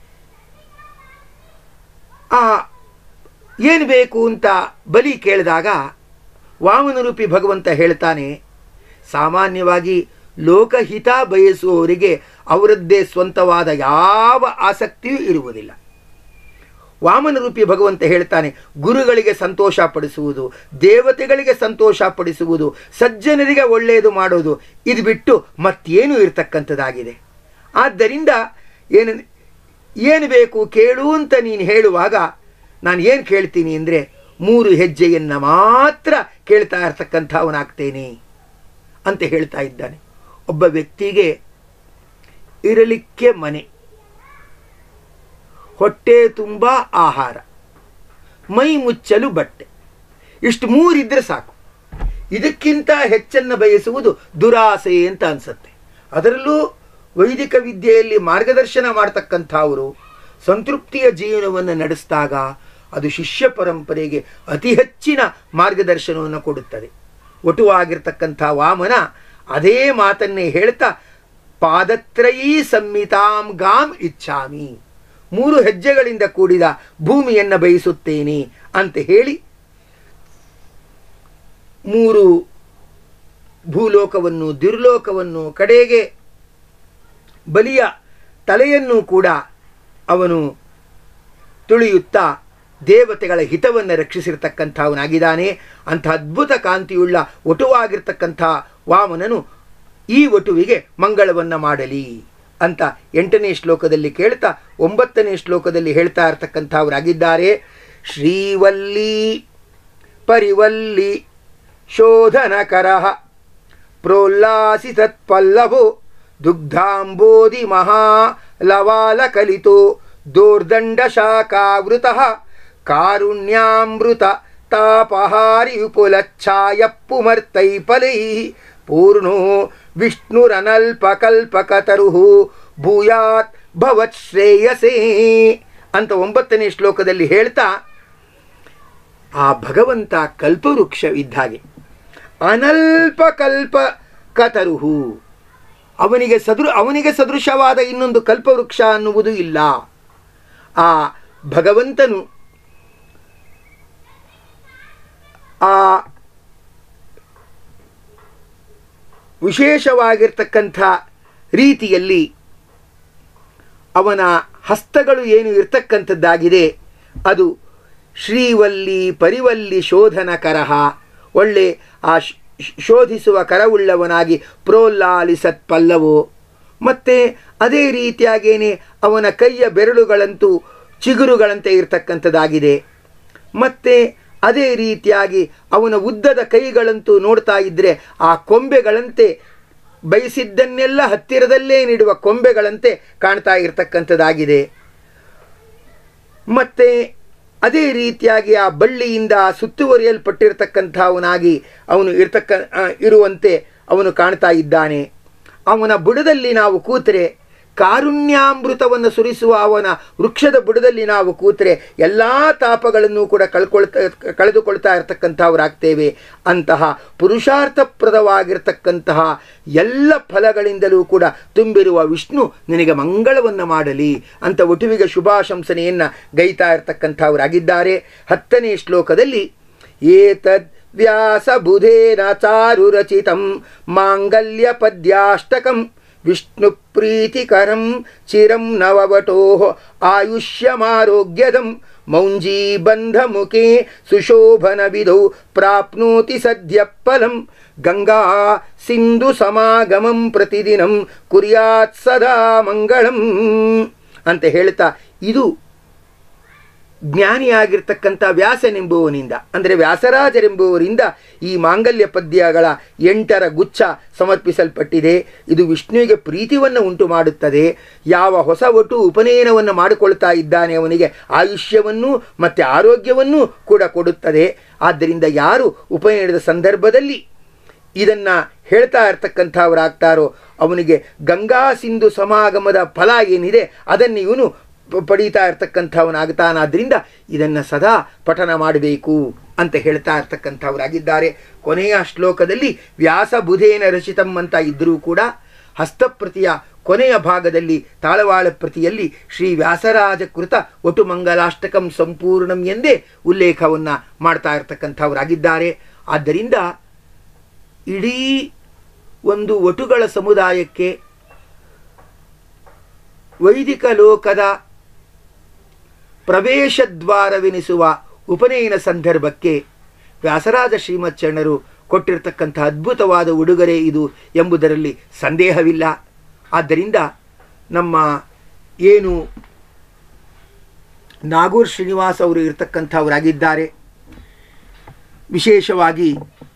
ಆ ಏನು ಬೇಕು ಅಂತ ಬಲಿ ಕೇಳಿದಾಗ ವಾಮನರೂಪಿ ಭಗವಂತ ಹೇಳ್ತಾನೆ ಸಾಮಾನ್ಯವಾಗಿ ಲೋಕಹಿತ ಬಯಸುವವರಿಗೆ ಅವರದ್ದೇ ಸ್ವಂತವಾದ ಯಾವ ಆಸಕ್ತಿಯೂ ಇರುವುದಿಲ್ಲ ವಾಮನರೂಪಿ ಭಗವಂತ ಹೇಳ್ತಾನೆ ಗುರುಗಳಿಗೆ ಸಂತೋಷ ಪಡಿಸುವುದು ದೇವತೆಗಳಿಗೆ ಸಂತೋಷ ಪಡಿಸುವುದು ಸಜ್ಜನರಿಗೆ ಒಳ್ಳೆಯದು ಮಾಡೋದು ಇದು ಬಿಟ್ಟು ಮತ್ತೇನು ಇರತಕ್ಕಂಥದ್ದಾಗಿದೆ ಆದ್ದರಿಂದ ಏನು ಏನು ಬೇಕು ಕೇಳು ಅಂತ ನೀನು ಹೇಳುವಾಗ ನಾನು ಏನು ಕೇಳ್ತೀನಿ ಅಂದರೆ ಮೂರು ಹೆಜ್ಜೆಯನ್ನು ಮಾತ್ರ ಕೇಳ್ತಾ ಇರ್ತಕ್ಕಂಥವನಾಗ್ತೇನೆ ಅಂತ ಹೇಳ್ತಾ ಇದ್ದಾನೆ ಒಬ್ಬ ವ್ಯಕ್ತಿಗೆ ಇರಲಿಕ್ಕೆ ಮನೆ ಹೊಟ್ಟೆ ತುಂಬ ಆಹಾರ ಮೈ ಮುಚ್ಚಲು ಬಟ್ಟೆ ಇಷ್ಟು ಮೂರಿದ್ರೆ ಸಾಕು ಇದಕ್ಕಿಂತ ಹೆಚ್ಚನ್ನು ಬಯಸುವುದು ದುರಾಸೆ ಅಂತ ಅನ್ಸುತ್ತೆ ಅದರಲ್ಲೂ ವೈದಿಕ ವಿದ್ಯೆಯಲ್ಲಿ ಮಾರ್ಗದರ್ಶನ ಮಾಡ್ತಕ್ಕಂಥವರು ಸಂತೃಪ್ತಿಯ ಜೀವನವನ್ನು ನಡೆಸಿದಾಗ ಅದು ಶಿಷ್ಯ ಪರಂಪರೆಗೆ ಅತಿ ಹೆಚ್ಚಿನ ಮಾರ್ಗದರ್ಶನವನ್ನು ಕೊಡುತ್ತದೆ ಒಟುವಾಗಿರ್ತಕ್ಕಂಥ ವಾಮನ ಅದೇ ಮಾತನ್ನೇ ಹೇಳ್ತಾ ಪಾದತ್ರಯೀ ಸಂಹಿತಾಂ ಗಾಂ ಇಚ್ಛಾಮಿ ಮೂರು ಹೆಜ್ಜೆಗಳಿಂದ ಕೂಡಿದ ಭೂಮಿಯನ್ನು ಬಯಸುತ್ತೇನೆ ಅಂತ ಹೇಳಿ ಮೂರು ಭೂಲೋಕವನ್ನು ದುರ್ಲೋಕವನ್ನು ಕಡೆಗೆ ಬಲಿಯ ತಲೆಯನ್ನು ಕೂಡ ಅವನು ತುಳಿಯುತ್ತಾ ದೇವತೆಗಳ ಹಿತವನ್ನು ರಕ್ಷಿಸಿರ್ತಕ್ಕಂಥವನಾಗಿದ್ದಾನೆ ಅಂಥ ಅದ್ಭುತ ಕಾಂತಿಯುಳ್ಳ ಒಟುವಾಗಿರ್ತಕ್ಕಂಥ ವಾಮನನು ಈ ಒಟುವಿಗೆ ಮಂಗಳವನ್ನು ಮಾಡಲಿ ಅಂತ ಎಂಟನೇ ಶ್ಲೋಕದಲ್ಲಿ ಕೇಳ್ತಾ ಒಂಬತ್ತನೇ ಶ್ಲೋಕದಲ್ಲಿ ಹೇಳ್ತಾ ಇರ್ತಕ್ಕಂಥವರಾಗಿದ್ದಾರೆ ಶ್ರೀವಲ್ಲಿ ಪರಿವಲ್ಲಿ ಶೋಧನಕರ ಪ್ರೋಲ್ಲಾಸಿತತ್ಪಲ್ಲವೋ ದುಗ್ಧಾಂಬೋಧಿ ಮಹಾಲವಾಲಕಲಿತೋ ದೋರ್ದಂಡಶಾಖಾವೃತ ಕಾರುಣ್ಯಾಮೃತ ತಾಪಹಾರಿ ವಿಪುಲಚ್ಛಾಯಪ್ಪುಮರ್ತೈಫಲೈ ಪೂರ್ಣೋ ವಿಷ್ಣುರನಲ್ಪಕಲ್ಪಕತರು ಭೂಯಾತ್ ಭವತ್ ಶ್ರೇಯಸೇ ಅಂತ ಒಂಬತ್ತನೇ ಶ್ಲೋಕದಲ್ಲಿ ಹೇಳ್ತಾ ಆ ಭಗವಂತ ಕಲ್ಪವೃಕ್ಷ ಇದ್ದಾಗೆ ಅನಲ್ಪ ಕಲ್ಪ ಕತರುಹು ಅವನಿಗೆ ಸದೃ ಅವನಿಗೆ ಸದೃಶವಾದ ಇನ್ನೊಂದು ಕಲ್ಪವೃಕ್ಷ ಅನ್ನುವುದು ಇಲ್ಲ ಆ ಭಗವಂತನು ಆ ವಿಶೇಷವಾಗಿರ್ತಕ್ಕಂಥ ರೀತಿಯಲ್ಲಿ ಅವನ ಹಸ್ತಗಳು ಏನು ಇರ್ತಕ್ಕಂಥದ್ದಾಗಿದೆ ಅದು ಶ್ರೀವಲ್ಲಿ ಪರಿವಲ್ಲಿ ಶೋಧನಕರಹ ಒಳ್ಳೆ ಆ ಶ್- ಶ್- ಶೋಧಿಸುವ ಕರವುಳ್ಳವನಾಗಿ ಪ್ರೋಲ್ಲಾಲಿಸತ್ ಪಲ್ಲವೋ ಮತ್ತು ಅದೇ ರೀತಿಯಾಗೇನೆ ಅವನ ಕೈಯ ಬೆರಳುಗಳಂತೂ ಚಿಗುರುಗಳಂತೆ ಇರತಕ್ಕಂಥದ್ದಾಗಿದೆ ಮತ್ತು ಅದೇ ರೀತಿಯಾಗಿ ಅವನ ಉದ್ದದ ಕೈಗಳಂತೂ ನೋಡ್ತಾ ಇದ್ದರೆ ಆ ಕೊಂಬೆಗಳಂತೆ ಬಯಸಿದ್ದನ್ನೆಲ್ಲ ಹತ್ತಿರದಲ್ಲೇ ನೀಡುವ ಕೊಂಬೆಗಳಂತೆ ಕಾಣ್ತಾ ಇರತಕ್ಕಂಥದ್ದಾಗಿದೆ ಮತ್ತು ಅದೇ ರೀತಿಯಾಗಿ ಆ ಬಳ್ಳಿಯಿಂದ ಸುತ್ತುವರಿಯಲ್ಪಟ್ಟಿರ್ತಕ್ಕಂಥವನಾಗಿ ಅವನು ಇರ್ತಕ್ಕ ಆ, ಇರುವಂತೆ ಅವನು ಕಾಣ್ತಾ ಇದ್ದಾನೆ ಅವನ ಬುಡದಲ್ಲಿ ನಾವು ಕೂತರೆ ಕಾರುಣ್ಯಾಮೃತವನ್ನು ಸುರಿಸುವ ಅವನ ವೃಕ್ಷದ ಬುಡದಲ್ಲಿ ನಾವು ಕೂತರೆ ಎಲ್ಲ ತಾಪಗಳನ್ನು ಕೂಡ ಕಳ್ಕೊಳ್ತಾ ಕಳೆದುಕೊಳ್ತಾ ಇರತಕ್ಕಂಥವರಾಗ್ತೇವೆ ಅಂತಹ ಪುರುಷಾರ್ಥಪ್ರದವಾಗಿರ್ತಕ್ಕಂತಹ ಎಲ್ಲ ಫಲಗಳಿಂದಲೂ ಕೂಡ ತುಂಬಿರುವ ವಿಷ್ಣು ನಿನಗೆ ಮಂಗಳವನ್ನು ಮಾಡಲಿ ಅಂತ ಒಟುವಿಗೆ ಶುಭಾಶಂಸನೆಯನ್ನು ಗೈತಾ ಇರತಕ್ಕಂಥವರಾಗಿದ್ದಾರೆ ಹತ್ತನೇ ಶ್ಲೋಕದಲ್ಲಿ ಏತದ್ ವ್ಯಾಸಬುಧೇನ ಚಾರು ರಚಿತಂ ಮಾಂಗಲ್ಯ ಪದ್ಯಾಷ್ಟಕಂ ವಿಷ್ಣು ಪ್ರೀತಿಕರಂ ಚಿರಂ ನವವಟೋ ಆಯುಷ್ಯಮಾರೋಗ್ಯದಂ ಮೌಂಜೀಬಂಧಮುಖೇ ಸುಶೋಭನ ವಿಧೌ ಪ್ರಾಪ್ನೋತಿ ಸದ್ಯ ಫಲಂ ಗಂಗಾ ಸಿಂಧು ಸಮಾಗಮಂ ಪ್ರತಿದಿನಂ ಕುರ್ಯಾತ್ ಸದಾ ಮಂಗಳಂ ಅಂತ ಹೇಳ್ತಾ ಇದು ಜ್ಞಾನಿಯಾಗಿರ್ತಕ್ಕಂಥ ವ್ಯಾಸನೆಂಬುವನಿಂದ ಅಂದರೆ ವ್ಯಾಸರಾಜರೆಂಬುವರಿಂದ ಈ ಮಾಂಗಲ್ಯ ಪದ್ಯಗಳ ಎಂಟರ ಗುಚ್ಛ ಸಮರ್ಪಿಸಲ್ಪಟ್ಟಿದೆ ಇದು ವಿಷ್ಣುವಿಗೆ ಪ್ರೀತಿಯನ್ನು ಉಂಟು ಮಾಡುತ್ತದೆ ಯಾವ ಹೊಸ ಒಟ್ಟು ಉಪನಯನವನ್ನು ಮಾಡಿಕೊಳ್ತಾ ಇದ್ದಾನೆ ಅವನಿಗೆ ಆಯುಷ್ಯವನ್ನು ಮತ್ತು ಆರೋಗ್ಯವನ್ನು ಕೂಡ ಕೊಡುತ್ತದೆ ಆದ್ದರಿಂದ ಯಾರು ಉಪನಯನದ ಸಂದರ್ಭದಲ್ಲಿ ಇದನ್ನು ಹೇಳ್ತಾ ಇರ್ತಕ್ಕಂಥವರಾಗ್ತಾರೋ ಅವನಿಗೆ ಗಂಗಾ ಸಿಂಧು ಸಮಾಗಮದ ಫಲ ಏನಿದೆ ಅದನ್ನು ಇವನು ಪ- ಪಡೀತಾ ಇರ್ತಕ್ಕಂಥವನಾಗ್ತಾನಾದ್ರಿಂದ ಇದನ್ನು ಸದಾ ಪಠನ ಮಾಡಬೇಕು ಅಂತ ಹೇಳ್ತಾ ಇರ್ತಕ್ಕಂಥವರಾಗಿದ್ದಾರೆ ಕೊನೆಯ ಶ್ಲೋಕದಲ್ಲಿ ವ್ಯಾಸ ಬುಧೇನ ರಚಿತಂ ಅಂತ ಇದ್ದರೂ ಕೂಡ ಹಸ್ತಪ್ರತಿಯ ಕೊನೆಯ ಭಾಗದಲ್ಲಿ ತಾಳವಾಳ ಪ್ರತಿಯಲ್ಲಿ ಶ್ರೀ ವ್ಯಾಸರಾಜ ಕೃತ ಒಟು ಮಂಗಲಾಷ್ಟಕಂ ಸಂಪೂರ್ಣಂ ಎಂದೇ ಉಲ್ಲೇಖವನ್ನು ಮಾಡ್ತಾ ಇರ್ತಕ್ಕಂಥವರಾಗಿದ್ದಾರೆ ಆದ್ದರಿಂದ ಇಡೀ ಒಂದು ಒಟುಗಳ ಸಮುದಾಯಕ್ಕೆ ವೈದಿಕ ಲೋಕದ ಪ್ರವೇಶದ್ವಾರವೆನಿಸುವ ಉಪನಯನ ಸಂದರ್ಭಕ್ಕೆ ವ್ಯಾಸರಾಜ ಶ್ರೀಮಚ್ಚರಣರು ಕೊಟ್ಟಿರ್ತಕ್ಕಂಥ ಅದ್ಭುತವಾದ ಉಡುಗೊರೆ ಇದು ಎಂಬುದರಲ್ಲಿ ಸಂದೇಹವಿಲ್ಲ ಆದ್ದರಿಂದ ನಮ್ಮ ಏನು ನಾಗೂರ್ ಶ್ರೀನಿವಾಸ್ ಅವರು ಇರತಕ್ಕಂಥವರಾಗಿದ್ದಾರೆ ವಿಶೇಷವಾಗಿ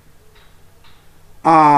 ಆ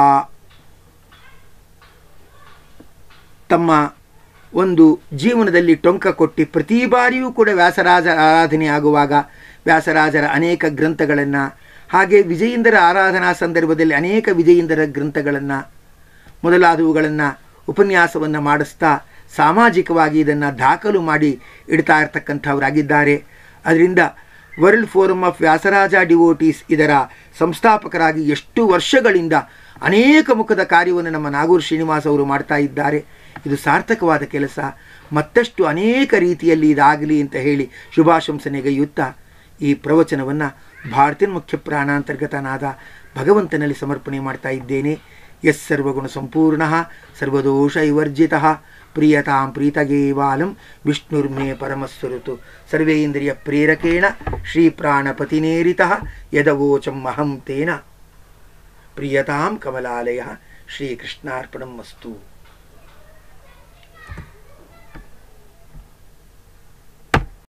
ತಮ್ಮ ಒಂದು ಜೀವನದಲ್ಲಿ ಟೊಂಕ ಕೊಟ್ಟು ಪ್ರತಿ ಬಾರಿಯೂ ಕೂಡ ವ್ಯಾಸರಾಜ ಆರಾಧನೆ ಆಗುವಾಗ ವ್ಯಾಸರಾಜರ ಅನೇಕ ಗ್ರಂಥಗಳನ್ನು ಹಾಗೆ ವಿಜಯೇಂದ್ರ ಆರಾಧನಾ ಸಂದರ್ಭದಲ್ಲಿ ಅನೇಕ ವಿಜಯೇಂದ್ರ ಗ್ರಂಥಗಳನ್ನು ಮೊದಲಾದವುಗಳನ್ನು ಉಪನ್ಯಾಸವನ್ನು ಮಾಡಿಸ್ತಾ ಸಾಮಾಜಿಕವಾಗಿ ಇದನ್ನು ದಾಖಲು ಮಾಡಿ ಇಡ್ತಾ ಇರ್ತಕ್ಕಂಥವರಾಗಿದ್ದಾರೆ ಅದರಿಂದ world forum of Vyasaraja devotees ಇದರ ಸಂಸ್ಥಾಪಕರಾಗಿ ಎಷ್ಟು ವರ್ಷಗಳಿಂದ ಅನೇಕ ಮುಖದ ಕಾರ್ಯವನ್ನು ನಮ್ಮ ನಾಗೂರು ಶ್ರೀನಿವಾಸ್ ಅವರು ಮಾಡ್ತಾ ಇದ್ದಾರೆ ಇದು ಸಾರ್ಥಕವಾದ ಕೆಲಸ ಮತ್ತಷ್ಟು ಅನೇಕ ರೀತಿಯಲ್ಲಿ ಇದಾಗಲಿ ಅಂತ ಹೇಳಿ ಶುಭಾಶಂಸನೆಗೈಯುತ್ತಾ ಈ ಪ್ರವಚನವನ್ನು ಭಾರತೀಯ ಮುಖ್ಯ ಪ್ರಾಣಾಂತರ್ಗತನಾದ ಭಗವಂತನಲ್ಲಿ ಸಮರ್ಪಣೆ ಮಾಡ್ತಾ ಇದ್ದೇನೆ ಎಸ್ ಸರ್ವಗುಣ ಸಂಪೂರ್ಣ ಸರ್ವದೋಷ ವಿವರ್ಜಿತ ಪ್ರಿಯತಾಂ ಪ್ರೀತಗೇವಾಲಂ ವಿಷ್ಣುರ್ಮೇ ಪರಮಸ್ವರುತು ಸರ್ವೇಂದ್ರಿಯ ಪ್ರೇರಕೇಣ ಶ್ರೀ ಪ್ರಾಣಪತಿನೇರಿತ ಯದವೋಚಂ ಅಹಂ ತೇನ ಪ್ರಿಯತಾಂ ಕಮಲಾಲಯ ಶ್ರೀಕೃಷ್ಣಾರ್ಪಣಂ ಮಸ್ತು